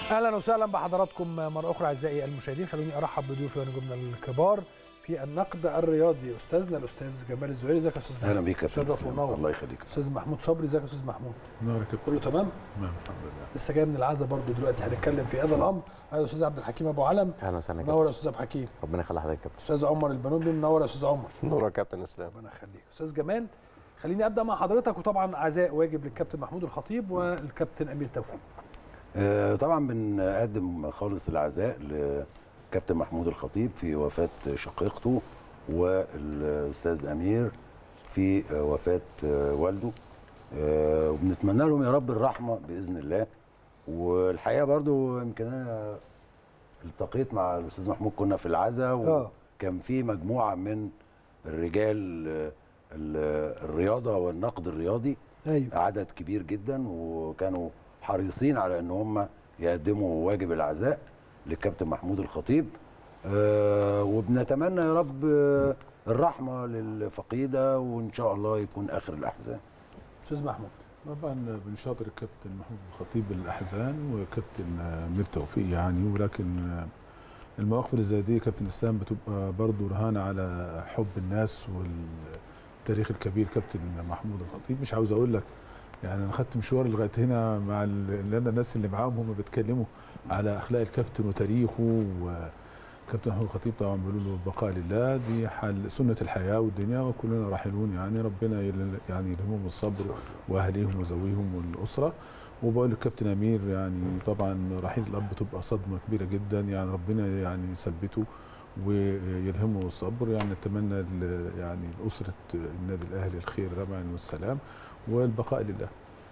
اهلا وسهلا بحضراتكم مره اخرى اعزائي المشاهدين خلوني ارحب بضيوفي ونجومنا الكبار في النقد الرياضي استاذنا الاستاذ جمال الزهيري ازيك يا استاذ جمال اهلا بيك يا شرف استاذ ونور الله يخليك استاذ محمود صبري ازيك يا استاذ محمود نورك كله تمام تمام الحمد لله لسه جاي من العزا برضو دلوقتي هنتكلم في هذا الامر ايوه استاذ عبد الحكيم ابو علم اهلا وسهلا يا منور يا كابتن استاذ عبد الحكيم ربنا يخلي حضرتك يا كابتن استاذ عمر البنوبي منور يا استاذ عمر نور يا كابتن اسلام ربنا يخليك استاذ جمال خليني ابدا مع حضرتك وطبعا عزاء واجب للكابتن محمود الخطيب والكابتن امير توفيق آه، طبعا بنقدم خالص العزاء لكابتن محمود الخطيب في وفاه شقيقته والاستاذ امير في آه، وفاه آه، والده آه، وبنتمنى لهم يا رب الرحمه باذن الله والحقيقه برضو يمكن انا التقيت مع الاستاذ محمود كنا في العزاء آه. وكان في مجموعه من الرجال آه، ال- الرياضه والنقد الرياضي ايوه عدد كبير جدا وكانوا حريصين على ان هم يقدموا واجب العزاء للكابتن محمود الخطيب آه وبنتمنى يا رب آه، الرحمه للفقيده وان شاء الله يكون اخر الاحزان استاذ محمود طبعا بنشاطر الكابتن محمود الخطيب الاحزان وكابتن امير توفيق يعني ولكن المواقف اللي زي دي كابتن اسلام بتبقى برضه رهانه على حب الناس والتاريخ الكبير كابتن محمود الخطيب مش عاوز اقول لك يعني انا خدت مشوار لغايه هنا مع ال- اللي انا الناس اللي معاهم هم بيتكلموا على اخلاق الكابتن وتاريخه وكابتن محمود الخطيب طبعا بيقولوا له البقاء لله دي حال سنه الحياه والدنيا وكلنا راحلون يعني ربنا يل- يعني يلهمهم الصبر واهليهم وزويهم والاسره وبقول للكابتن امير يعني طبعا رحيل الاب بتبقى صدمه كبيره جدا يعني ربنا يعني يثبته ويلهمه الصبر يعني نتمنى ل- يعني اسره النادي الاهلي الخير طبعا والسلام والبقاء لله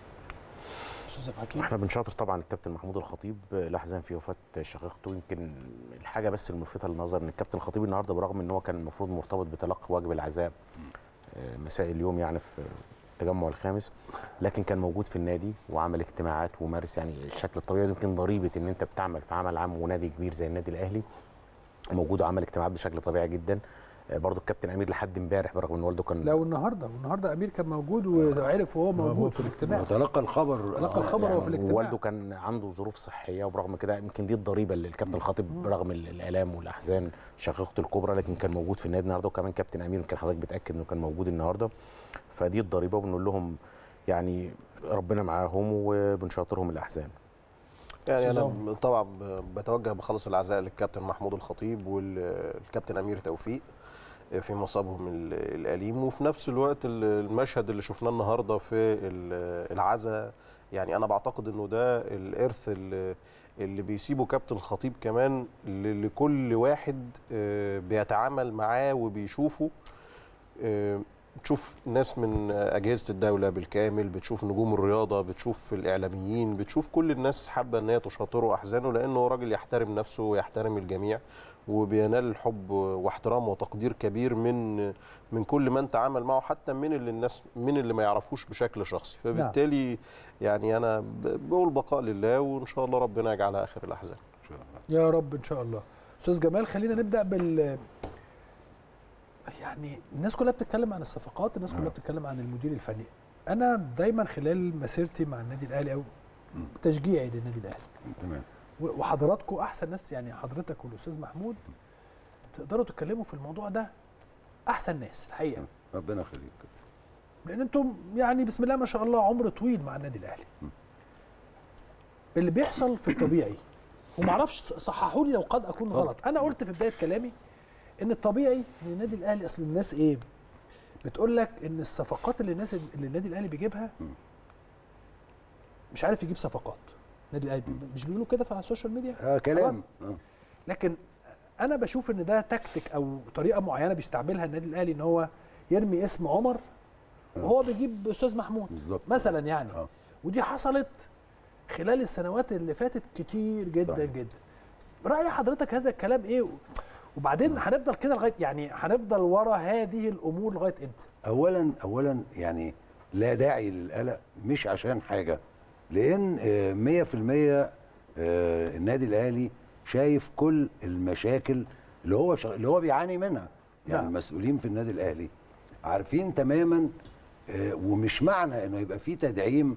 استاذ عبد الحكيم احنا بنشاطر طبعا الكابتن محمود الخطيب الاحزان في وفاه شقيقته يمكن الحاجه بس الملفته للنظر ان الكابتن الخطيب النهارده برغم ان هو كان المفروض مرتبط بتلقي واجب العزاء آه، مساء اليوم يعني في التجمع الخامس لكن كان موجود في النادي وعمل اجتماعات ومارس يعني الشكل الطبيعي يمكن ضريبه ان انت بتعمل في عمل عام ونادي كبير زي النادي الاهلي موجود وعمل اجتماعات بشكل طبيعي جدا آه، برضو الكابتن امير لحد امبارح برغم ان والده كان لا والنهارده والنهارده امير كان موجود وعرف وهو موجود في الاجتماع وتلقى الخبر تلقى الخبر وهو في الاجتماع والده كان عنده ظروف صحيه وبرغم كده يمكن دي الضريبه اللي الكابتن الخطيب برغم ال- الالام والاحزان شقيقته الكبرى لكن كان موجود في النادي النهارده وكمان كابتن امير يمكن حضرتك بتاكد انه كان موجود النهارده فدي الضريبه وبنقول لهم يعني ربنا معاهم وبنشاطرهم الاحزان يعني أستاذ انا طبعا بتوجه بخلص العزاء للكابتن محمود الخطيب والكابتن امير توفيق في مصابهم ال- الاليم وفي نفس الوقت ال- المشهد اللي شفناه النهارده في ال- العزاء يعني انا بعتقد انه ده الارث اللي, اللي بيسيبه كابتن الخطيب كمان ل- لكل واحد آه، بيتعامل معاه وبيشوفه آه، بتشوف ناس من اجهزه الدوله بالكامل بتشوف نجوم الرياضه بتشوف الاعلاميين بتشوف كل الناس حابه ان هي تشاطره احزانه لانه راجل يحترم نفسه ويحترم الجميع وبينال الحب واحترام وتقدير كبير من من كل من تعامل معه حتى من اللي الناس من اللي ما يعرفوش بشكل شخصي فبالتالي يعني انا ب- بقول بقاء لله وان شاء الله ربنا يجعلها اخر الاحزان إن شاء الله. يا رب ان شاء الله استاذ جمال خلينا نبدا بال يعني الناس كلها بتتكلم عن الصفقات الناس كلها آه. بتتكلم عن المدير الفني انا دايما خلال مسيرتي مع النادي الاهلي او تشجيعي للنادي الاهلي تمام و- وحضراتكم احسن ناس يعني حضرتك والاستاذ محمود تقدروا تتكلموا في الموضوع ده احسن ناس الحقيقه ربنا يخليك لان انتم يعني بسم الله ما شاء الله عمر طويل مع النادي الاهلي اللي بيحصل في الطبيعي ومعرفش صححوا لي لو قد اكون اتفضل. غلط انا قلت في بدايه كلامي ان الطبيعي ان النادي الاهلي اصل الناس ايه بتقول لك ان الصفقات اللي الناس اللي النادي الاهلي بيجيبها مش عارف يجيب صفقات النادي الاهلي بي- مش بيقولوا كده على السوشيال ميديا آه كلام خلاص. آه. لكن انا بشوف ان ده تكتيك او طريقه معينه بيستعملها النادي الاهلي ان هو يرمي اسم عمر وهو بيجيب استاذ محمود بالظبط مثلا يعني آه. ودي حصلت خلال السنوات اللي فاتت كتير جدا صحيح. جدا راي حضرتك هذا الكلام ايه وبعدين هنفضل كده لغايه يعني هنفضل ورا هذه الامور لغايه امتى اولا اولا يعني لا داعي للقلق مش عشان حاجه لان آه، 100% آه، النادي الاهلي شايف كل المشاكل اللي هو شغ... اللي هو بيعاني منها يعني نعم. المسؤولين في النادي الاهلي عارفين تماما آه، ومش معنى انه يبقى في تدعيم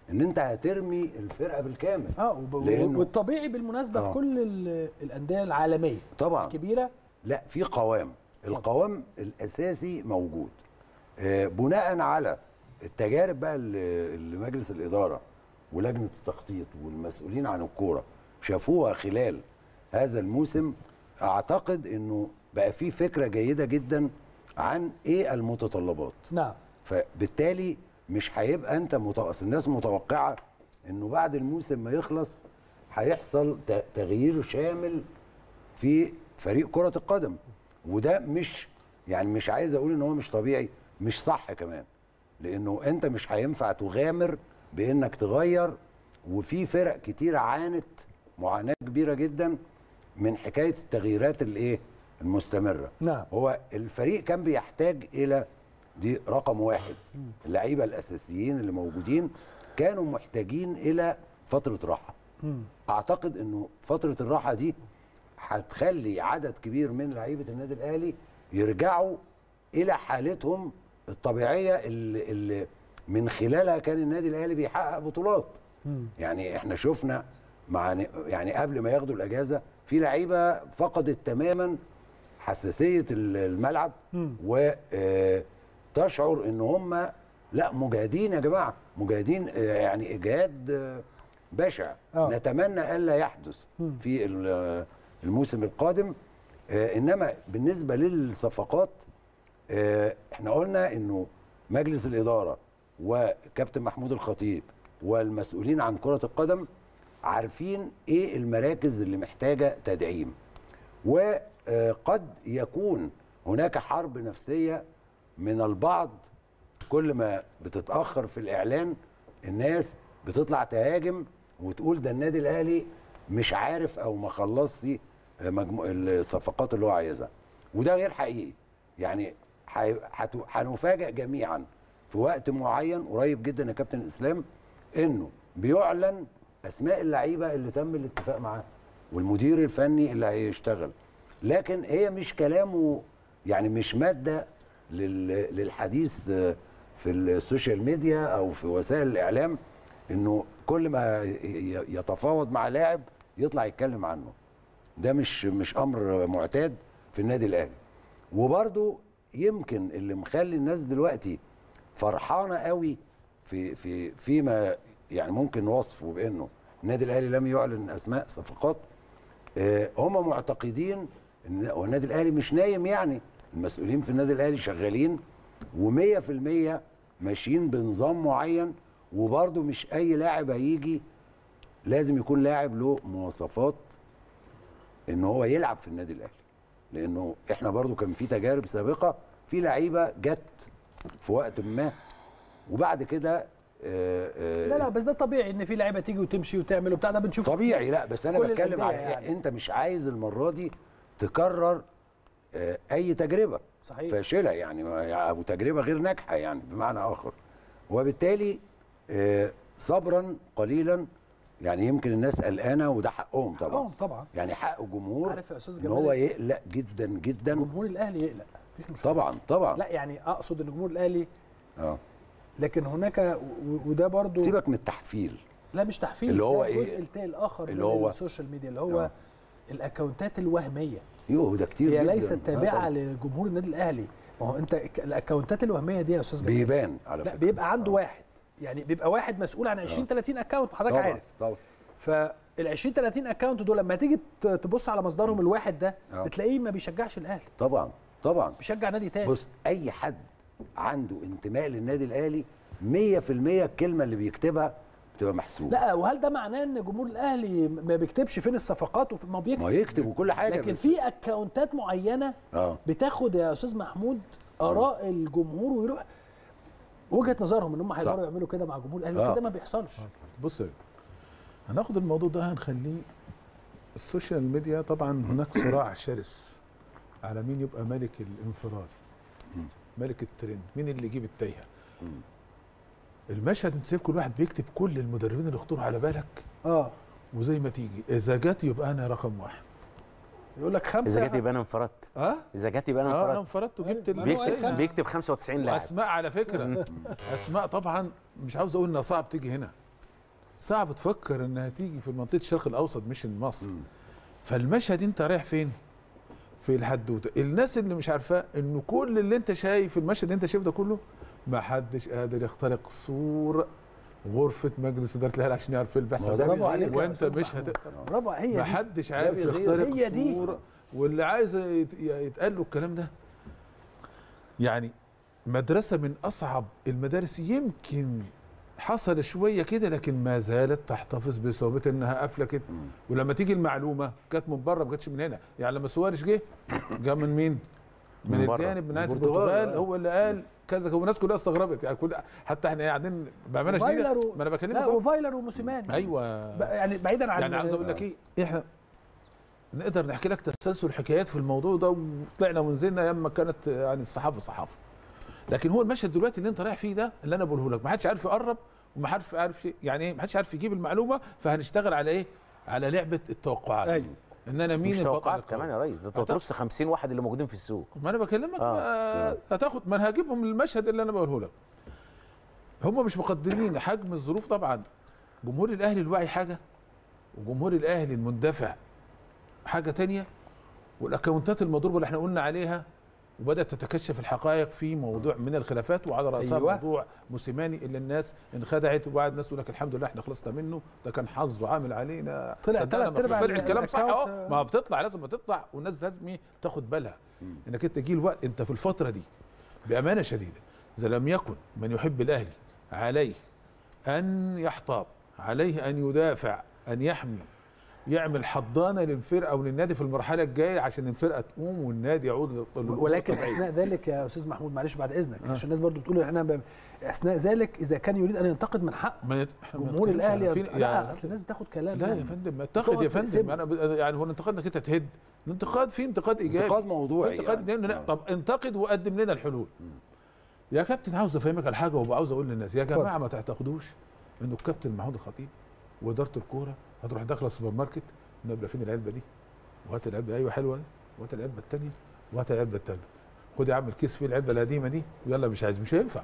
ان انت هترمي الفرقه بالكامل اه وب- لأنه- والطبيعي بالمناسبه آه. في كل ال- الانديه العالميه طبعا الكبيره لا في قوام القوام الاساسي موجود آه، بناء على التجارب بقى اللي اللي مجلس الاداره ولجنه التخطيط والمسؤولين عن الكوره شافوها خلال هذا الموسم اعتقد انه بقى في فكره جيده جدا عن ايه المتطلبات نعم فبالتالي مش هيبقى انت مت... أصل الناس متوقعه انه بعد الموسم ما يخلص هيحصل ت- تغيير شامل في فريق كرة القدم وده مش يعني مش عايز اقول ان هو مش طبيعي مش صح كمان لانه انت مش هينفع تغامر بانك تغير وفي فرق كتير عانت معاناة كبيرة جدا من حكاية التغييرات الايه المستمرة نعم. هو الفريق كان بيحتاج الى دي رقم واحد اللعيبة الاساسيين اللي موجودين كانوا محتاجين الى فترة راحة اعتقد انه فتره الراحه دي هتخلي عدد كبير من لعيبه النادي الاهلي يرجعوا الى حالتهم الطبيعيه اللي, اللي من خلالها كان النادي الاهلي بيحقق بطولات يعني احنا شفنا مع ن- يعني قبل ما ياخدوا الاجازه في لعيبه فقدت تماما حساسيه ال- الملعب وتشعر ان هم لا مجاهدين يا جماعه مجاهدين آه، يعني اجهاد آه، بشع آه. نتمنى الا يحدث في ال- الموسم القادم آه، انما بالنسبه للصفقات آه، احنا قلنا انه مجلس الاداره وكابتن محمود الخطيب والمسؤولين عن كره القدم عارفين ايه المراكز اللي محتاجه تدعيم وقد يكون هناك حرب نفسيه من البعض كل ما بتتاخر في الاعلان الناس بتطلع تهاجم وتقول ده النادي الاهلي مش عارف او ما خلصش مجمو... الصفقات اللي هو عايزها وده غير حقيقي يعني ح- هت- هنفاجئ جميعا في وقت معين قريب جدا يا كابتن اسلام انه بيعلن اسماء اللعيبه اللي تم الاتفاق معاه والمدير الفني اللي هيشتغل لكن هي مش كلامه يعني مش ماده لل- للحديث آه، في السوشيال ميديا او في وسائل الاعلام انه كل ما ي- ي- يتفاوض مع لاعب يطلع يتكلم عنه ده مش مش امر معتاد في النادي الاهلي وبرده يمكن اللي مخلي الناس دلوقتي فرحانه قوي في في فيما يعني ممكن وصفه بانه النادي الاهلي لم يعلن اسماء صفقات آه، هم معتقدين ان والنادي الاهلي مش نايم يعني المسؤولين في النادي الاهلي شغالين و100% ماشيين بنظام معين وبرده مش اي لاعب هيجي لازم يكون لاعب له مواصفات ان هو يلعب في النادي الاهلي لانه احنا برضو كان في تجارب سابقه في لعيبه جت في وقت ما وبعد كده آه، آه، لا لا بس ده طبيعي ان في لعيبه تيجي وتمشي وتعمل وبتاع ده بنشوف طبيعي لا بس انا كل بتكلم الأندية على يعني. يعني. انت مش عايز المره دي تكرر آه، اي تجربه صحيح. فاشله يعني ما- او تجربه غير ناجحه يعني بمعنى اخر وبالتالي آه، صبرا قليلا يعني يمكن الناس قلقانه وده حقهم طبعا اه طبعا يعني حق الجمهور عارف يا أستاذ ان جمال هو إيه؟ يقلق جدا جدا جمهور الاهلي يقلق مفيش مشكله طبعا طبعا لا يعني اقصد ان جمهور الاهلي اه لكن هناك و- وده برضو سيبك من التحفيل لا مش تحفيل اللي هو ده إيه؟ الجزء التاني الاخر اللي من هو- السوشيال ميديا اللي هو آه. الاكونتات الوهميه يوه ده كتير هي جدا ليست آه تابعه طبعاً. لجمهور النادي الاهلي ما هو انت ك- الاكونتات الوهميه دي يا استاذ جمال بيبان على لا فكره بيبقى عنده آه. واحد يعني بيبقى واحد مسؤول عن 20 30 اكونت حضرتك طبعا عارف طبعا فال 20 30 اكونت دول لما تيجي ت- تبص على مصدرهم الواحد ده آه. بتلاقيه ما بيشجعش الاهلي طبعا طبعا بيشجع نادي تاني بص اي حد عنده انتماء للنادي الاهلي 100% الكلمه اللي بيكتبها بتبقى محسوبه لا وهل ده معناه ان جمهور الاهلي ما بيكتبش فين الصفقات وفي- ما هو بيكتب ما يكتب وكل حاجه لكن بس- في اكونتات معينه اه بتاخد يا استاذ محمود اراء الجمهور ويروح وجهه نظرهم ان هم هيقدروا صح. يعملوا كده مع جمهور الاهلي آه. كده ما بيحصلش بص يا جماعة، هناخد الموضوع ده هنخليه السوشيال ميديا طبعا هناك صراع شرس على مين يبقى ملك الانفراد ملك الترند مين اللي يجيب التايهه المشهد انت شايف كل واحد بيكتب كل المدربين اللي يخطروا على بالك اه وزي ما تيجي اذا جت يبقى انا رقم واحد يقول لك خمسه اذا جت يبقى انا انفردت اه اذا جت يبقى انا اه انا انفردت انفردت وجبت ما هو التايهة. الخمسة. بيكتب 95 لاعب اسماء على فكره اسماء طبعا مش عاوز اقول انها صعب تيجي هنا صعب تفكر انها تيجي في منطقه الشرق الاوسط مش مصر مم. فالمشهد انت رايح فين في الحدوته الناس اللي مش عارفاه انه كل اللي انت شايف المشهد اللي انت شايفه ده كله ما حدش قادر يخترق سور غرفه مجلس اداره الاهلي عشان يعرف ايه اللي ما هو بيحصل ده ده. برافو عليك يا وانت أستاذ مش محمود. هت... برافو هي ما دي حدش عارف بيغير. يخترق هي دي. سور واللي عايز يت- يتقال له الكلام ده يعني مدرسه من اصعب المدارس يمكن حصل شويه كده لكن ما زالت تحتفظ بصعوبتها انها قافله كده مم. ولما تيجي المعلومه جت من بره ما جاتش من هنا يعني لما سوارش جه جه من مين؟ من, من بره. الجانب من ناحيه من البرتغال، البرتغال آه. هو اللي قال كذا والناس كلها استغربت يعني كل حتى احنا قاعدين بامانه شديده فايلر و- ما انا بكلمك لا أهو. وفايلر وموسيماني ايوه ب- يعني بعيدا عن يعني عاوز اقول لك ايه احنا نقدر نحكي لك تسلسل حكايات في الموضوع ده وطلعنا ونزلنا ايام ما كانت يعني الصحافه صحافه لكن هو المشهد دلوقتي اللي انت رايح فيه ده اللي انا بقوله لك ما حدش عارف يقرب وما حدش عارف شيء يعني ايه ما حدش عارف يجيب المعلومه فهنشتغل على ايه على لعبه التوقعات أيوة. ان انا مين مش البطل توقعات القوي. كمان يا ريس ده انت هتاخد- بترص 50 واحد اللي موجودين في السوق ما انا بكلمك آه. آه. هتاخد ما انا هجيبهم المشهد اللي انا بقوله لك هم مش مقدرين حجم الظروف طبعا جمهور الاهلي الواعي حاجه وجمهور الاهلي المندفع حاجه تانية والاكونتات المضروبه اللي احنا قلنا عليها وبدات تتكشف الحقائق في موضوع من الخلافات وعلى راسها أيوة. أيوة. موضوع موسيماني اللي الناس انخدعت وبعد الناس تقول لك الحمد لله احنا خلصنا منه ده كان حظه عامل علينا طلع صدقنا تلات ما أرباع طلع الكلام صح الأكاونت- اهو ما بتطلع لازم تطلع والناس لازم إيه تاخد بالها انك انت تجي الوقت انت في الفتره دي بامانه شديده اذا لم يكن من يحب الاهلي عليه ان يحتاط عليه ان يدافع ان يحمي يعمل حضانه للفرقه وللنادي في المرحله الجايه عشان الفرقه تقوم والنادي يعود لل- للأمور ولكن الطبيعية. اثناء ذلك يا استاذ محمود معلش بعد اذنك آه. عشان الناس برضو بتقول ان احنا ب- اثناء ذلك اذا كان يريد ان ينتقد من حقه ما يت... إحنا ما جمهور نتكلمش الاهلي على يت... فين- لا يعني- اصل الناس بتاخد كلام لا يا يعني. فندم ما اتخذ يا تقعد فندم تقسمه. انا ب... يعني هو الانتقاد انك انت تهد الانتقاد في انتقاد ايجابي انتقاد موضوعي في انتقاد يعني. يعني. آه. طب انتقد وقدم لنا الحلول يا كابتن عاوز افهمك على حاجه وعاوز اقول للناس يا جماعه ما تعتقدوش انه الكابتن محمود الخطيب واداره الكوره هتروح داخله السوبر ماركت نبقى فين العلبه دي وهات العلبه ايوه حلوه دي وهات العلبه الثانيه وهات العلبه الثالثه خد يا عم الكيس فيه العلبه القديمه دي ويلا مش عايز مش هينفع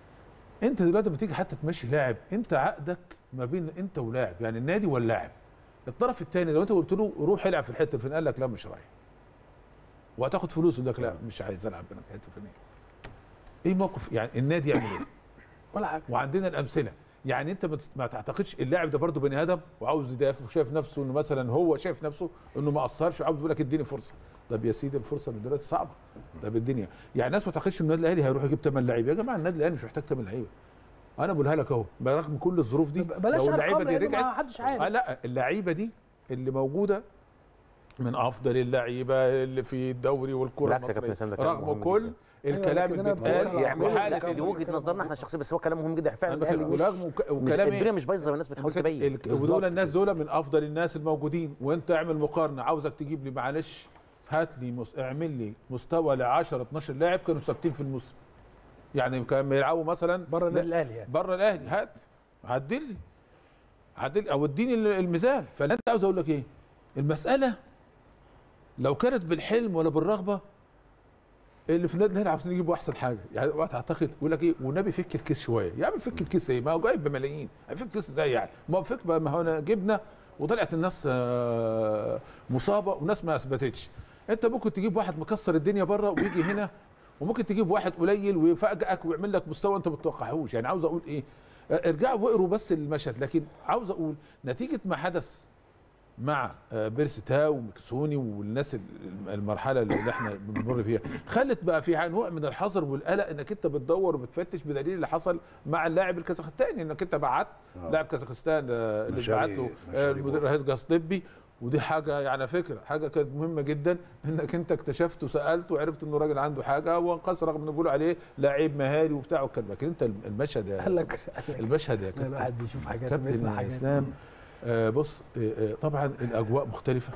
انت دلوقتي لما تيجي حتى تمشي لاعب انت عقدك ما بين انت ولاعب يعني النادي واللاعب الطرف الثاني لو انت قلت له روح العب في الحته الفلانيه قال لك لا مش رايح وهتاخد فلوس يقول لك لا مش عايز العب انا في الحته الفلانيه ايه موقف يعني النادي يعمل ايه ولا حاجه وعندنا الامثله يعني انت ما تس- ما تعتقدش اللاعب ده برضه بني ادم وعاوز يدافع وشايف نفسه انه مثلا هو شايف نفسه انه ما قصرش وعاوز يقول لك اديني فرصه طب يا سيدي الفرصه من دلوقتي صعبه ده بالدنيا يعني الناس ما تعتقدش ان النادي الاهلي هيروح يجيب 8 لعيبه يا جماعه النادي الاهلي مش محتاج 8 لعيبه انا بقولها لك اهو برغم كل الظروف دي بلاش لو اللعيبه ارقام دي لأن ما رجعت حدش عارف آه لا اللعيبه دي اللي موجوده من افضل اللعيبه اللي في الدوري والكره بالعكس يا كابتن المصريه اسلام ده كلام رغم مهم كل جداً. الكلام لكن اللي أنا بيتقال بقول يعني لا، وحالة لا، لا دي وجهه نظرنا احنا الشخصيه بس هو كلام مهم جدا فعلا انا الاهلي بتكلم مش ورغم وك- مش وكلامي الدنيا مش بايظه والناس بتحاول تبين ال- ودول الناس دول من افضل الناس الموجودين وانت اعمل مقارنه عاوزك تجيب لي معلش هات لي مس... اعمل لي مستوى ل 10 12 لاعب كانوا ثابتين في الموسم يعني كانوا بيلعبوا مثلا بره النادي الاهلي يعني بره الاهلي هات عدل لي عدل او اديني ال- الميزان فانا انت عاوز اقول لك ايه المساله لو كانت بالحلم ولا بالرغبه اللي في النادي الاهلي عاوزين يجيبوا احسن حاجه يعني وقت اعتقد يقول لك ايه والنبي فك الكيس شويه يا عم فك الكيس ايه ما هو جايب بملايين فك الكيس ازاي يعني ما هو فك بقى ما هو أنا جبنا وطلعت الناس آه، مصابه وناس ما اثبتتش انت ممكن تجيب واحد مكسر الدنيا بره ويجي هنا وممكن تجيب واحد قليل ويفاجئك ويعمل لك مستوى انت ما تتوقعهوش يعني عاوز اقول ايه آه، ارجعوا واقروا بس المشهد لكن عاوز اقول نتيجه ما حدث مع آه، بيرسي تاو ومكسوني والناس ال- المرحله اللي احنا بنمر فيها خلت بقى في نوع من الحذر والقلق انك انت بتدور وبتفتش بدليل اللي حصل مع اللاعب الكازاخستاني انك انت بعت آه. لاعب كازاخستان آه، اللي مشاري- بعت له مشاري آه، المدير الرئيس جاس طبي ودي حاجه يعني فكره حاجه كانت مهمه جدا انك انت اكتشفت وسالت وعرفت انه راجل عنده حاجه وانقذ رغم انه بيقولوا عليه لعيب مهاري وبتاع والكلام لكن انت المشهد يا قال لك قال لك المشهد يا لا، كابتن الواحد بيشوف حاجات كابتن وبيسمع حاجات اسلام آه بص آه آه طبعا الاجواء مختلفه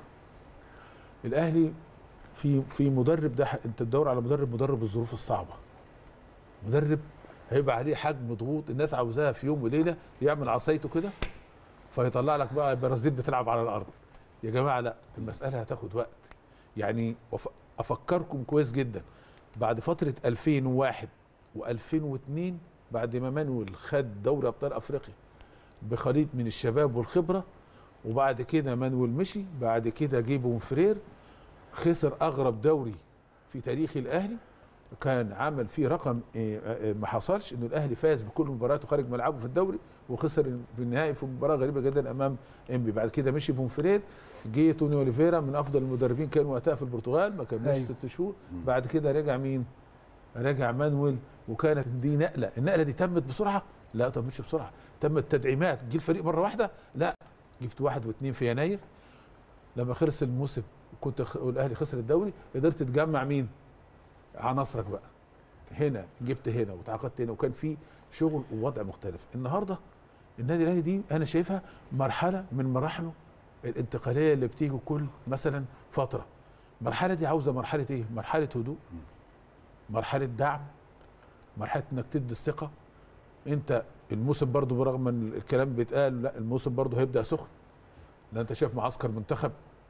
الاهلي في في مدرب ده انت تدور على مدرب مدرب الظروف الصعبه مدرب هيبقى عليه حجم ضغوط الناس عاوزاها في يوم وليله يعمل عصايته كده فيطلع لك بقى برازيل بتلعب على الارض يا جماعه لا المساله هتاخد وقت يعني وف- افكركم كويس جدا بعد فتره 2001 و2002 بعد ما مانويل خد دوري ابطال افريقيا بخليط من الشباب والخبره وبعد كده مانويل مشي بعد كده جه بونفرير خسر اغرب دوري في تاريخ الاهلي وكان عمل فيه رقم إيه، آه، ما حصلش انه الاهلي فاز بكل مباراته خارج ملعبه في الدوري وخسر في النهائي في مباراه غريبه جدا امام انبي بعد كده مشي بونفرير جه توني اوليفيرا من افضل المدربين كان وقتها في البرتغال ما كملش أيوة. ست شهور بعد كده رجع مين رجع مانويل وكانت دي نقله النقله دي تمت بسرعه لا تمتش بسرعه تمت تدعيمات جه الفريق مره واحده لا جبت واحد واثنين في يناير لما خلص الموسم كنت خ... والاهلي خسر الدوري قدرت تجمع مين عناصرك بقى هنا جبت هنا وتعاقدت هنا وكان في شغل ووضع مختلف النهارده النادي الاهلي دي انا شايفها مرحله من مراحله الانتقاليه اللي بتيجي كل مثلا فتره المرحله دي عاوزه مرحله ايه مرحله هدوء مرحله دعم مرحله انك تدي الثقه انت الموسم برضو برغم ان الكلام بيتقال لا الموسم برضو هيبدا سخن لان انت شايف معسكر منتخب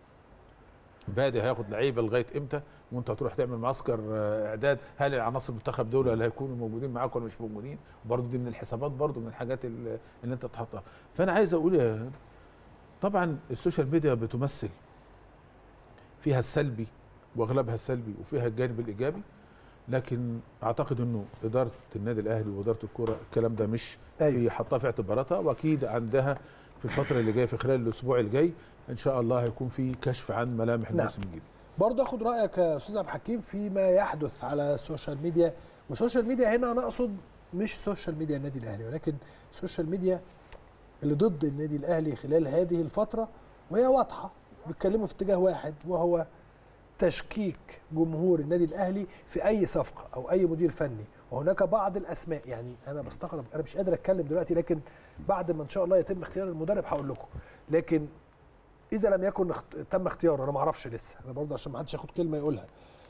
بادئ هياخد لعيبه لغايه امتى وانت هتروح تعمل معسكر آه، اعداد هل العناصر المنتخب دول اللي هيكونوا موجودين معاك ولا مش موجودين برضو دي من الحسابات برضو من الحاجات اللي اللي انت تحطها فانا عايز اقول يا طبعا السوشيال ميديا بتمثل فيها السلبي واغلبها السلبي وفيها الجانب الايجابي لكن اعتقد انه اداره النادي الاهلي واداره الكره الكلام ده مش أيوة. في حطها في اعتباراتها واكيد عندها في الفتره اللي جايه في خلال الاسبوع الجاي ان شاء الله هيكون في كشف عن ملامح نعم. الموسم الجديد برضه اخد رايك يا استاذ عبد الحكيم فيما يحدث على السوشيال ميديا والسوشيال ميديا هنا انا اقصد مش سوشيال ميديا النادي الاهلي ولكن السوشيال ميديا اللي ضد النادي الاهلي خلال هذه الفتره وهي واضحه بيتكلموا في اتجاه واحد وهو تشكيك جمهور النادي الاهلي في اي صفقه او اي مدير فني وهناك بعض الاسماء يعني انا بستغرب انا مش قادر اتكلم دلوقتي لكن بعد ما ان شاء الله يتم اختيار المدرب هقول لكم لكن اذا لم يكن اخت... تم اختياره انا ما اعرفش لسه انا برضه عشان ما حدش ياخد كلمه يقولها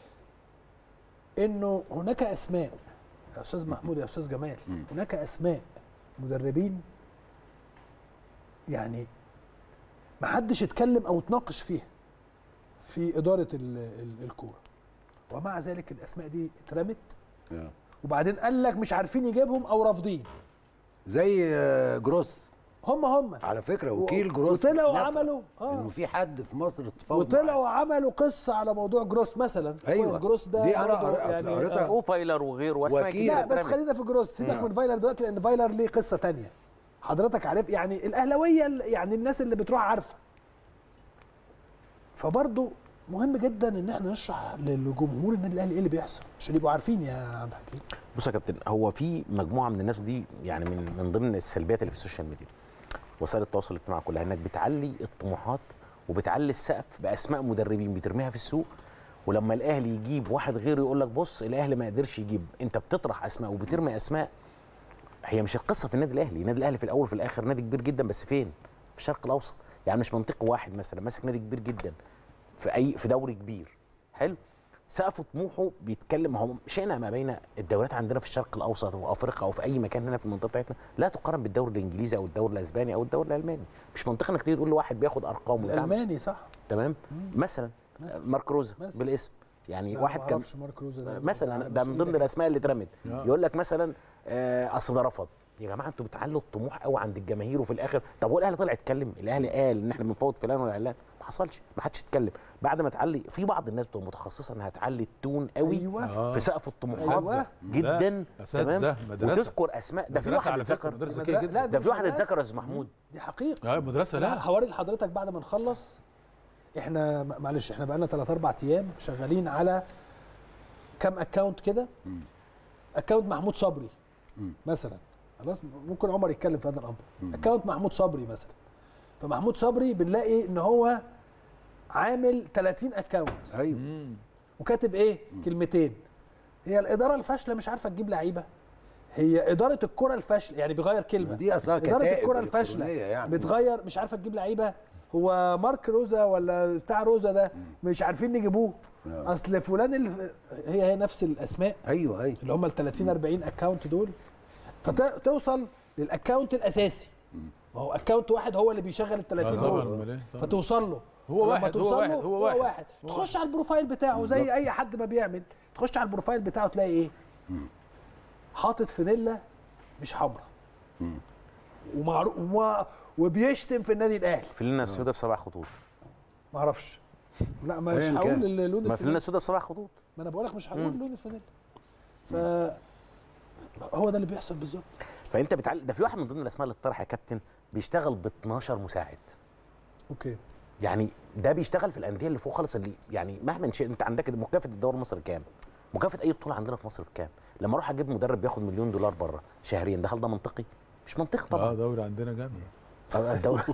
انه هناك اسماء يا استاذ محمود يا استاذ جمال مم. هناك اسماء مدربين يعني ما حدش اتكلم او اتناقش فيها في اداره ال- ال- الكوره ومع ذلك الاسماء دي اترمت آه. وبعدين قال لك مش عارفين يجيبهم او رافضين زي آه، جروس هم هم على فكره وكيل جروس وطلعوا نفى عملوا انه اه في حد في مصر اتفاوض وطلعوا عملوا قصه على موضوع جروس مثلا أيوة. كويس جروس ده دي أنا برضه قرأت- أصل قريتها. آه. وفايلر وغيره واسماء وكيل. كتير لا بس اترمت. خلينا في جروس سيبك من فايلر دلوقتي لان فايلر ليه قصه تانية حضرتك عارف يعني الاهلاويه ال- يعني الناس اللي بتروح عارفه فبرضه مهم جدا ان احنا نشرح لجمهور النادي الاهلي ايه اللي بيحصل عشان يبقوا عارفين يا عبد الحكيم بص يا كابتن هو في مجموعه من الناس ودي يعني من من ضمن السلبيات اللي في السوشيال ميديا وسائل التواصل الاجتماعي كلها انك بتعلي الطموحات وبتعلي السقف باسماء مدربين بترميها في السوق ولما الاهلي يجيب واحد غيره يقول لك بص الاهلي ما قدرش يجيب انت بتطرح اسماء وبترمي اسماء هي مش القصه في النادي الاهلي النادي الاهلي في الاول وفي الاخر نادي كبير جدا بس فين في الشرق الاوسط يعني مش منطقي واحد مثلا ماسك نادي كبير جدا في اي في دوري كبير حلو سقف طموحه بيتكلم هو شئنا ما بين الدوريات عندنا في الشرق الاوسط وافريقيا او في اي مكان هنا في المنطقه بتاعتنا لا تقارن بالدوري الانجليزي او الدوري الاسباني او الدوري الالماني مش منطقي انك تيجي تقول لواحد بياخد ارقام وبتاع الالماني صح تمام مثلا مثلا. مارك روزا مثلا. بالاسم يعني لا، واحد ما كان اعرفش مارك روزا ده مثلا ده من مسؤول ضمن ده. الاسماء اللي اترمت آه. يقول لك مثلا آه، اصل ده رفض يا جماعه انتوا بتعلوا الطموح قوي عند الجماهير وفي الاخر طب هو الاهلي طلع اتكلم الاهلي قال ان احنا بنفوض فلان ولا علان ما حصلش ما حدش اتكلم بعد ما تعلي في بعض الناس بتبقى متخصصه انها تعلي التون قوي ايوه آه. في سقف الطموحات أيوة. جدا لا، أساتذة، تمام مدرسة. وتذكر اسماء ده في مدرسة واحد على فكرة، اتذكر مدرسة لا، ذكية جدا لا، ده مش في واحد مدرسة. اتذكر يا استاذ محمود دي حقيقه اه مدرسه انا لا هوري لحضرتك بعد ما نخلص احنا م- معلش احنا بقالنا 3 4 ايام شغالين على كام اكونت كده اكونت محمود صبري مثلا خلاص ممكن عمر يتكلم في هذا الامر اكونت محمود صبري مثلا فمحمود صبري بنلاقي ان هو عامل 30 اكونت ايوه وكاتب ايه كلمتين هي الاداره الفاشله مش عارفه تجيب لعيبه هي اداره الكره الفاشله يعني بيغير كلمه دي أصلها اداره كتائب الكره الفاشله إلكترونية يعني. بتغير مش عارفه تجيب لعيبه هو مارك روزا ولا بتاع روزا ده مش عارفين نجيبوه نعم. اصل فلان اللي هي هي نفس الاسماء ايوه ايوه اللي هم ال 30 40 اكونت دول فتوصل للاكونت الاساسي ما هو اكونت واحد هو اللي بيشغل ال 30 آه، طبعاً، دول أمال إيه؟ طبعاً. فتوصل له هو فلما واحد، هو توصل واحد، له هو هو واحد. واحد هو تخش على البروفايل بتاعه زي اي حد ما بيعمل تخش على البروفايل بتاعه تلاقي ايه حاطط فانيلا مش حمراء ومعروف وما وبيشتم في النادي الاهلي فيلنا السوداء بسبع خطوط ما اعرفش لا مش أياً هقول كان. اللون ما فيلنا الفانيلا السوداء بسبع خطوط ما انا بقول لك مش هقول مم. لون الفانيلا ف هو ده اللي بيحصل بالظبط فانت بتعلم ده في واحد من ضمن الاسماء اللي اتطرح يا كابتن بيشتغل ب 12 مساعد اوكي يعني ده بيشتغل في الانديه اللي فوق خالص اللي يعني مهما شيء انت عندك مكافاه الدوري المصري كام؟ مكافاه اي بطوله عندنا في مصر بكام؟ لما اروح اجيب مدرب بياخد مليون دولار بره شهريا ده هل ده منطقي؟ مش منطقي اه طبعا دوري عندنا جامد آه، الدوري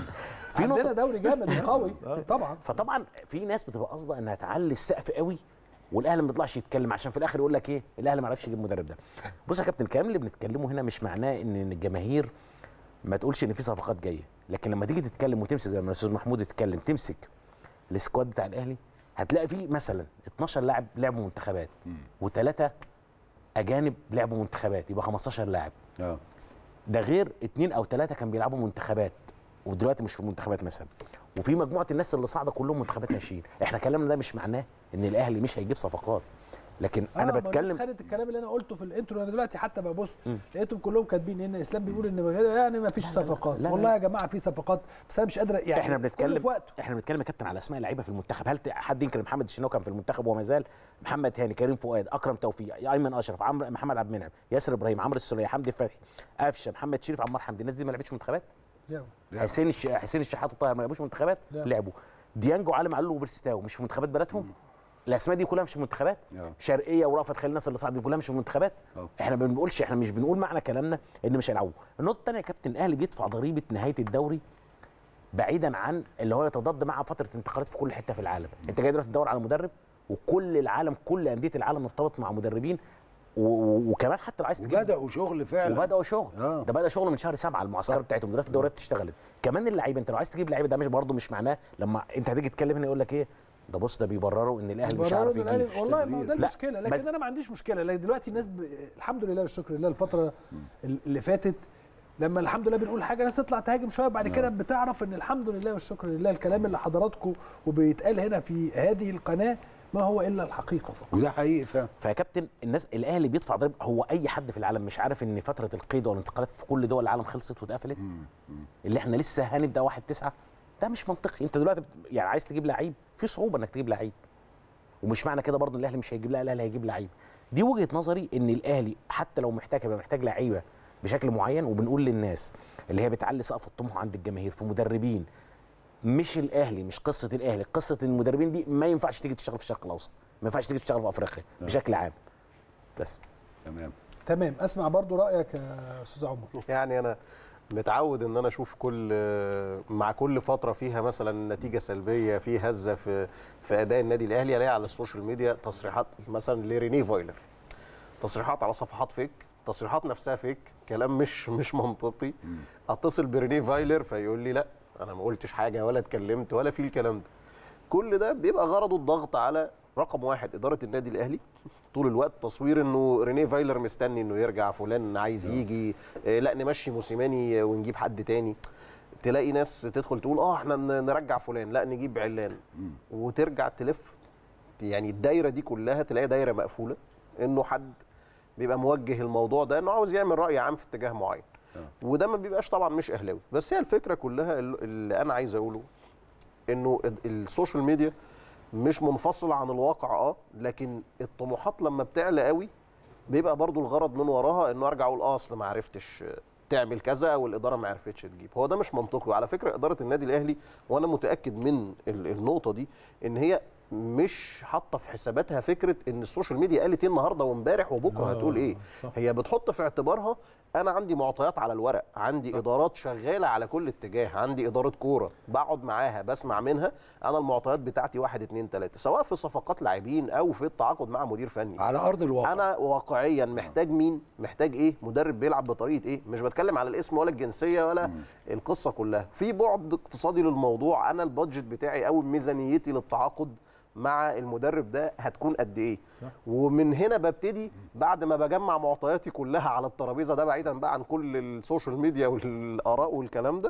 في عندنا نقطه دوري جامد قوي طبعا فطبعا في ناس بتبقى قاصده انها تعلي السقف قوي والاهلي ما بيطلعش يتكلم عشان في الاخر يقول لك ايه الاهلي ما عرفش يجيب المدرب ده بص يا كابتن الكلام اللي بنتكلمه هنا مش معناه ان إن الجماهير ما تقولش ان في صفقات جايه لكن لما تيجي تتكلم وتمسك زي ما الاستاذ محمود يتكلم تمسك السكواد بتاع الاهلي هتلاقي فيه مثلا 12 لاعب لعبوا منتخبات وثلاثه اجانب لعبوا منتخبات يبقى 15 لاعب اه ده غير اتنين او ثلاثه كانوا بيلعبوا منتخبات ودلوقتي مش في المنتخبات مثلا وفي مجموعه الناس اللي صاعده كلهم منتخبات ناشئين احنا كلامنا ده مش معناه ان الاهلي مش هيجيب صفقات لكن آه، انا ما الناس بتكلم خدت الكلام اللي انا قلته في الانترو انا دلوقتي حتى ببص مم. لقيتهم كلهم كاتبين ان اسلام بيقول ان يعني ما فيش صفقات لا، لا. والله يا جماعه في صفقات بس انا مش قادر يعني احنا كله بنتكلم في وقته احنا بنتكلم يا كابتن على اسماء لعيبه في المنتخب هل ت- حد ينكر محمد الشناوي كان في المنتخب وما زال محمد هاني كريم فؤاد اكرم توفيق ايمن اشرف عمرو محمد عبد المنعم ياسر ابراهيم عمرو السوليه حمدي فتحي قفشه محمد شريف عمار حمدي الناس دي ما لعبتش منتخبات يلا. حسين الش... حسين الشحات وطاهر ما لعبوش منتخبات لا. لعبوا ديانجو علي معلول وبرستاو مش في منتخبات بلدهم الاسماء دي كلها مش في منتخبات آه. شرقيه ورأفت خليل الناس اللي صعد دي كلها مش في المنتخبات آه. احنا ما بنقولش احنا مش بنقول معنى كلامنا ان مش هيلعبوا النقطه الثانيه يا كابتن الاهلي بيدفع ضريبه نهايه الدوري بعيدا عن اللي هو يتضاد مع فتره انتقالات في كل حته في العالم انت جاي دلوقتي تدور على مدرب وكل العالم كل انديه العالم ارتبط مع مدربين و- و- وكمان حتى لو عايز تجيب وبداوا شغل فعلا وبداوا شغل آه. ده بدا شغل من شهر سبعه المعسكرات بتاعتهم دلوقتي الدوريات اشتغلت كمان اللعيبه انت لو عايز تجيب لعيبه ده مش برضه مش معناه لما انت هتيجي تتكلم هنا يقول لك ايه ده بص ده بيبرروا ان الاهلي مش برروا عارف إن الأهلي- يجيب والله ما هو ده لا، المشكله لكن بس- انا ما عنديش مشكله لكن دلوقتي الناس ب... الحمد لله والشكر لله الفتره اللي فاتت لما الحمد لله بنقول حاجه ناس تطلع تهاجم شويه بعد كده بتعرف ان الحمد لله والشكر لله الكلام اللي حضراتكم وبيتقال هنا في هذه القناه ما هو الا الحقيقه فقط وده حقيقي فعلا فيا كابتن الناس الاهلي بيدفع ضريبه هو اي حد في العالم مش عارف ان فتره القيد والانتقالات في كل دول العالم خلصت واتقفلت اللي احنا لسه هنبدا 1 9 ده مش منطقي انت دلوقتي بت- يعني عايز تجيب لعيب في صعوبه انك تجيب لعيب ومش معنى كده برضه ان الاهلي مش هيجيب لا الاهلي هيجيب لعيب دي وجهه نظري ان الاهلي حتى لو محتاج يبقى محتاج لعيبه بشكل معين وبنقول للناس اللي هي بتعلي سقف الطموح عند الجماهير في مدربين مش الاهلي مش قصه الاهلي قصه المدربين دي ما ينفعش تيجي تشتغل في الشرق الاوسط ما ينفعش تيجي تشتغل في افريقيا بشكل عام بس تمام تمام اسمع برضو رايك يا استاذ عمر يعني انا متعود ان انا اشوف كل مع كل فتره فيها مثلا نتيجه سلبيه في هزه في في اداء النادي الاهلي الاقي على السوشيال ميديا تصريحات مثلا لريني فايلر تصريحات على صفحات فيك تصريحات نفسها فيك كلام مش مش منطقي اتصل بريني فايلر فيقول لي لا انا ما قلتش حاجه ولا اتكلمت ولا في الكلام ده كل ده بيبقى غرضه الضغط على رقم واحد اداره النادي الاهلي طول الوقت تصوير انه ريني فايلر مستني انه يرجع فلان عايز يجي آه، لا نمشي موسيماني ونجيب حد تاني تلاقي ناس تدخل تقول اه احنا ن- نرجع فلان لا نجيب علان وترجع تلف يعني الدايره دي كلها تلاقي دايره مقفوله انه حد بيبقى موجه الموضوع ده انه عاوز يعمل راي عام في اتجاه معين وده ما بيبقاش طبعا مش اهلاوي بس هي الفكره كلها ال- اللي انا عايز اقوله انه ال- السوشيال ميديا مش منفصل عن الواقع اه لكن الطموحات لما بتعلى قوي بيبقى برضو الغرض من وراها انه ارجع اقول اه اصل ما عرفتش تعمل كذا او الاداره ما عرفتش تجيب هو ده مش منطقي وعلى فكره اداره النادي الاهلي وانا متاكد من ال- النقطه دي ان هي مش حاطه في حساباتها فكره ان السوشيال ميديا قالت ايه النهارده وامبارح وبكره آه، هتقول ايه صح. هي بتحط في اعتبارها انا عندي معطيات على الورق عندي صح. ادارات شغاله على كل اتجاه عندي اداره كوره بقعد معاها بسمع منها انا المعطيات بتاعتي واحد اتنين تلاته سواء في صفقات لاعبين او في التعاقد مع مدير فني على ارض الواقع انا واقعيا محتاج مين محتاج ايه مدرب بيلعب بطريقه ايه مش بتكلم على الاسم ولا الجنسيه ولا القصه كلها في بعد اقتصادي للموضوع انا البادجت بتاعي او ميزانيتي للتعاقد مع المدرب ده هتكون قد ايه ومن هنا ببتدي بعد ما بجمع معطياتي كلها على الترابيزه ده بعيدا بقى عن كل السوشيال ميديا والاراء والكلام ده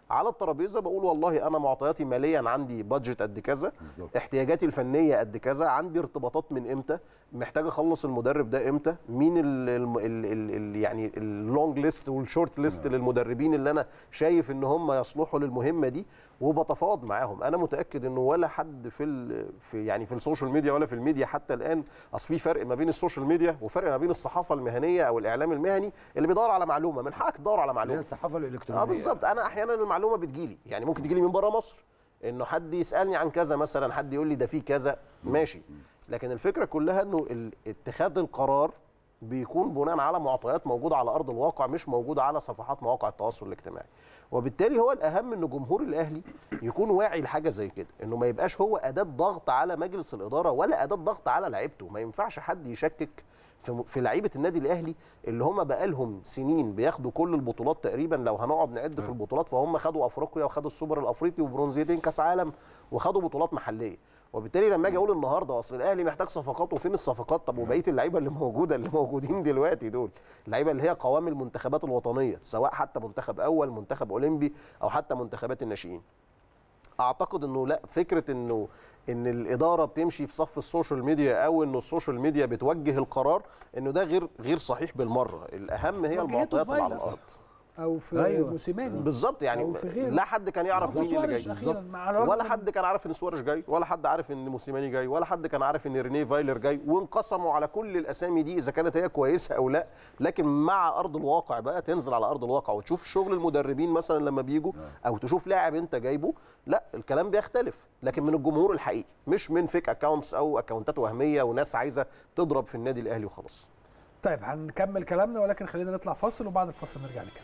على الترابيزه بقول والله انا معطياتي ماليا عندي بادجت قد كذا بالظبط. احتياجاتي الفنيه قد كذا عندي ارتباطات من امتى محتاج اخلص المدرب ده امتى مين ال ال ال ال ال يعني اللونج ليست والشورت ليست للمدربين اللي انا شايف ان هم يصلحوا للمهمه دي وبتفاوض معاهم انا متاكد انه ولا حد في ال في يعني في السوشيال ميديا ولا في الميديا حتى الان اصل في فرق ما بين السوشيال ميديا وفرق ما بين الصحافه المهنيه او الاعلام المهني اللي بيدور على معلومه من حقك تدور على اللي هي معلومه الصحافه الالكترونيه اه بالظبط انا احيانا المعلومه بتجيلي يعني ممكن تجيلي من بره مصر انه حد يسالني عن كذا مثلا حد يقول لي ده في كذا ماشي لكن الفكره كلها انه ال- اتخاذ القرار بيكون بناء على معطيات موجوده على ارض الواقع مش موجوده على صفحات مواقع التواصل الاجتماعي وبالتالي هو الاهم ان جمهور الاهلي يكون واعي لحاجه زي كده انه ما يبقاش هو اداه ضغط على مجلس الاداره ولا اداه ضغط على لعيبته ما ينفعش حد يشكك في في لعيبه النادي الاهلي اللي هم بقالهم سنين بياخدوا كل البطولات تقريبا لو هنقعد نعد في البطولات فهم خدوا افريقيا وخدوا السوبر الافريقي وبرونزيتين كاس عالم وخدوا بطولات محليه وبالتالي لما اجي اقول النهارده اصل الاهلي محتاج صفقات وفين الصفقات طب وبقيه اللعيبه اللي موجوده اللي موجودين دلوقتي دول اللعيبه اللي هي قوام المنتخبات الوطنيه سواء حتى منتخب اول منتخب اولمبي او حتى منتخبات الناشئين اعتقد انه لا فكره انه ان الاداره بتمشي في صف السوشيال ميديا او انه السوشيال ميديا بتوجه القرار انه ده غير غير صحيح بالمره الاهم هي وجهته المعطيات اللي على فايلر. الارض او في أيوة. موسيماني بالظبط يعني أو في غيره. لا حد كان يعرف مين اللي سواريز جاي أخيراً مع الرغم ولا من- حد كان عارف ان سواريز جاي ولا حد عارف ان موسيماني جاي ولا حد كان عارف ان رينيه فايلر جاي وانقسموا على كل الاسامي دي اذا كانت هي كويسه او لا لكن مع ارض الواقع بقى تنزل على ارض الواقع وتشوف شغل المدربين مثلا لما بيجوا او تشوف لاعب انت جايبه لا الكلام بيختلف لكن من الجمهور الحقيقي مش من فيك اكونتس او اكونتات وهميه وناس عايزه تضرب في النادي الاهلي وخلاص طيب هنكمل كلامنا ولكن خلينا نطلع فاصل وبعد الفاصل نرجع نكمل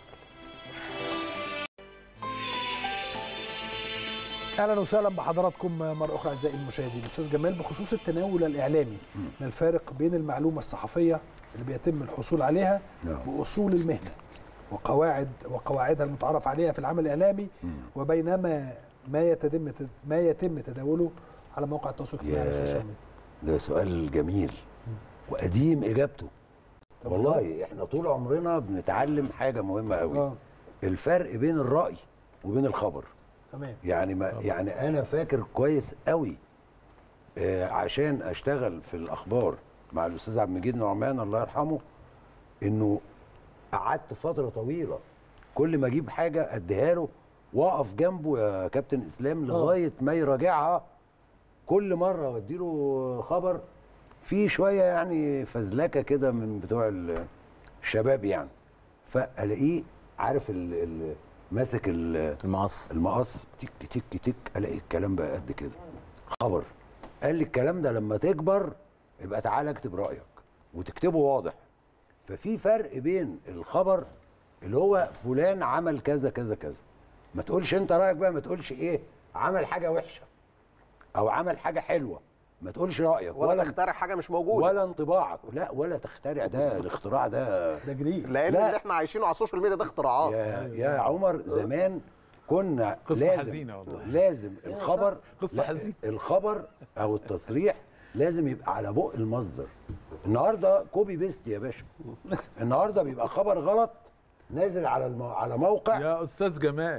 اهلا وسهلا بحضراتكم مره اخرى اعزائي المشاهدين استاذ جمال بخصوص التناول الاعلامي من الفارق بين المعلومه الصحفيه اللي بيتم الحصول عليها نعم. واصول المهنه وقواعد وقواعدها المتعارف عليها في العمل الاعلامي وبينما ما يتم ما يتم تداوله على مواقع التواصل الاجتماعي على ياه. السوشيال ميديا ده سؤال جميل وقديم اجابته طب والله احنا طول عمرنا بنتعلم حاجه مهمه قوي اه الفرق بين الراي وبين الخبر تمام يعني ما يعني انا فاكر كويس قوي آه عشان اشتغل في الاخبار مع الاستاذ عبد المجيد نعمان الله يرحمه انه قعدت فتره طويله كل ما اجيب حاجه اديها له واقف جنبه يا كابتن اسلام لغايه ما يراجعها كل مره وادي له خبر فيه شويه يعني فزلكه كده من بتوع ال- الشباب يعني فالاقيه عارف ال ال ماسك ال- المقص المقص تك تك تك الاقي الكلام بقى قد كده خبر قال لي الكلام ده لما تكبر يبقى تعالى اكتب رايك وتكتبه واضح ففي فرق بين الخبر اللي هو فلان عمل كذا كذا كذا ما تقولش انت رايك بقى ما تقولش ايه عمل حاجه وحشه او عمل حاجه حلوه ما تقولش رايك ولا تخترع حاجه مش موجوده ولا انطباعك لا ولا تخترع ده الاختراع ده ده جديد لان لا. اللي احنا عايشينه على السوشيال ميديا ده اختراعات يا يا عمر زمان كنا قصة لازم حزينة والله. لازم الخبر قصة لا، حزينة. الخبر او التصريح لازم يبقى على بق المصدر النهارده كوبي بيست يا باشا النهارده بيبقى خبر غلط نازل على المو... على موقع يا استاذ جمال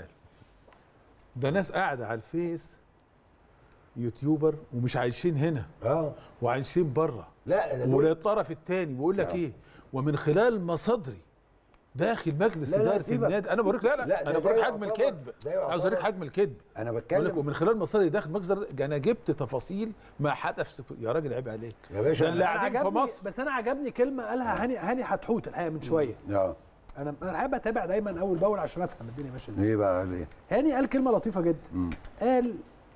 ده ناس قاعده على الفيس يوتيوبر ومش عايشين هنا اه وعايشين بره لا ده دول- وللطرف الثاني بيقول لك آه. ايه ومن خلال مصادري داخل مجلس لا، لا، اداره سيبك. النادي انا بوريك لا لا, لا، ده- انا ده بوريك حجم يعتبر- الكذب ده يعتبر- عاوز اوريك حجم الكذب انا بقول لك بتكلم ومن خلال مصادري داخل مجلس إدارة- ده انا جبت تفاصيل ما حدث في- يا راجل عيب عليك يا باشا ده اللي أنا- أنا قاعدين في عجبني مصر بس انا عجبني كلمه قالها هاني هاني حتحوت الحقيقه من شويه اه انا انا الحقيقه بتابع دايما اول باول عشان افهم الدنيا ماشيه ازاي ايه بقى ليه هاني قال كلمه لطيفه جدا قال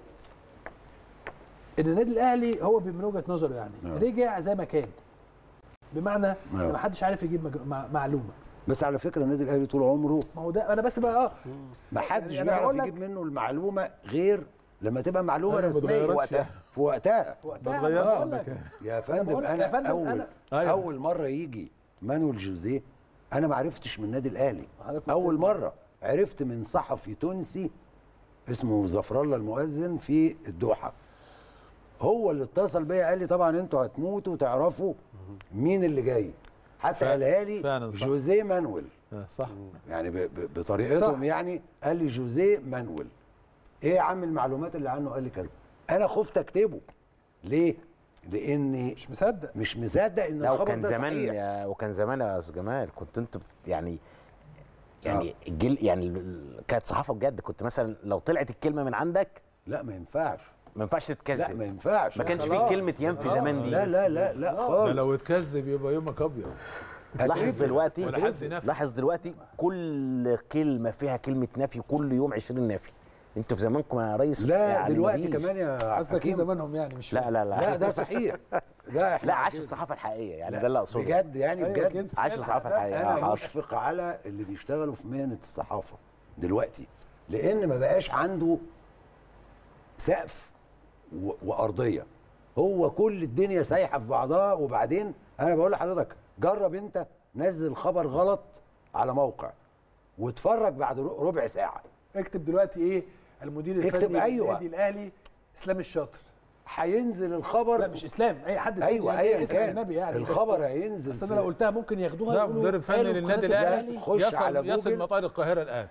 ان النادي الاهلي هو من وجهه نظره يعني آه. رجع زي ما كان بمعنى ان ما حدش عارف يجيب مج... مع... معلومه بس على فكره النادي الاهلي طول عمره ما هو ده انا بس بقى اه ما حدش يعني أنا بيعرف بقول لك- يجيب منه المعلومه غير لما تبقى معلومه أيوة، ما رسميه في اتغيرتش وقتها في وقتها وقتها ما أنا اتغيرش بقول لك. المكان. يا فندم بقول لك انا يا فندم اول أنا- أيوة. اول مره يجي مانويل جوزيه انا ما عرفتش من النادي الاهلي حضرتك كنت- اول مره عرفت من صحفي تونسي اسمه ظفر الله المؤذن في الدوحه هو اللي اتصل بيا قال لي طبعا انتوا هتموتوا تعرفوا مين اللي جاي حتى فعلا- قالها لي فعلا صح. جوزيه مانويل آه، صح يعني ب- ب- بطريقتهم صح. يعني قال لي جوزيه مانويل ايه يا عم المعلومات اللي عنه قال لي كذا انا خفت اكتبه ليه لاني مش مصدق مش مصدق ان لا الخبر وكان ده زمان صحيح. يا وكان زمان يا استاذ جمال كنت انتوا بت- يعني يعني الجيل يعني ال- ال- كانت صحافه بجد كنت مثلا لو طلعت الكلمه من عندك لا ما ينفعش ما ينفعش لا تتكذب ما ينفعش ما كانش في خلاص. كلمه ينفي زمان دي لا لا لا لا ده خالص لو اتكذب يبقى يومك ابيض لاحظ هتقفل. دلوقتي ولا حد نفي. لاحظ دلوقتي كل كلمه فيها كلمه نفي كل يوم 20 نفي انتوا في زمانكم يا ريس لا يعني دلوقتي مفيش. كمان يا قصدك ايه حكيم زمانهم يعني مش لا لا لا لا ده صحيح ده احنا لا عاش عايزين- الصحافه الحقيقيه يعني لا، ده اللي اقصده بجد يعني أيوة بجد كده. عاش الصحافه الحقيقيه آه، انا حاضر. مشفق على اللي بيشتغلوا في مهنه الصحافه دلوقتي لان ما بقاش عنده سقف و- وارضيه هو كل الدنيا سايحه في بعضها وبعدين انا بقول لحضرتك جرب انت نزل خبر غلط على موقع واتفرج بعد ر- ربع ساعه اكتب دلوقتي ايه المدير اكتب الفني أيوة. للنادي الاهلي اسلام الشاطر هينزل الخبر لا مش اسلام اي حد تاني ايوه يعني ايا اسم كان اجنبي يعني الخبر بس- هينزل بس انا في- لو قلتها ممكن ياخدوها لا يقولوا مدرب فني قالوا في للنادي قناة الاهلي خش يصل على يصل جوجل. مطار القاهره الان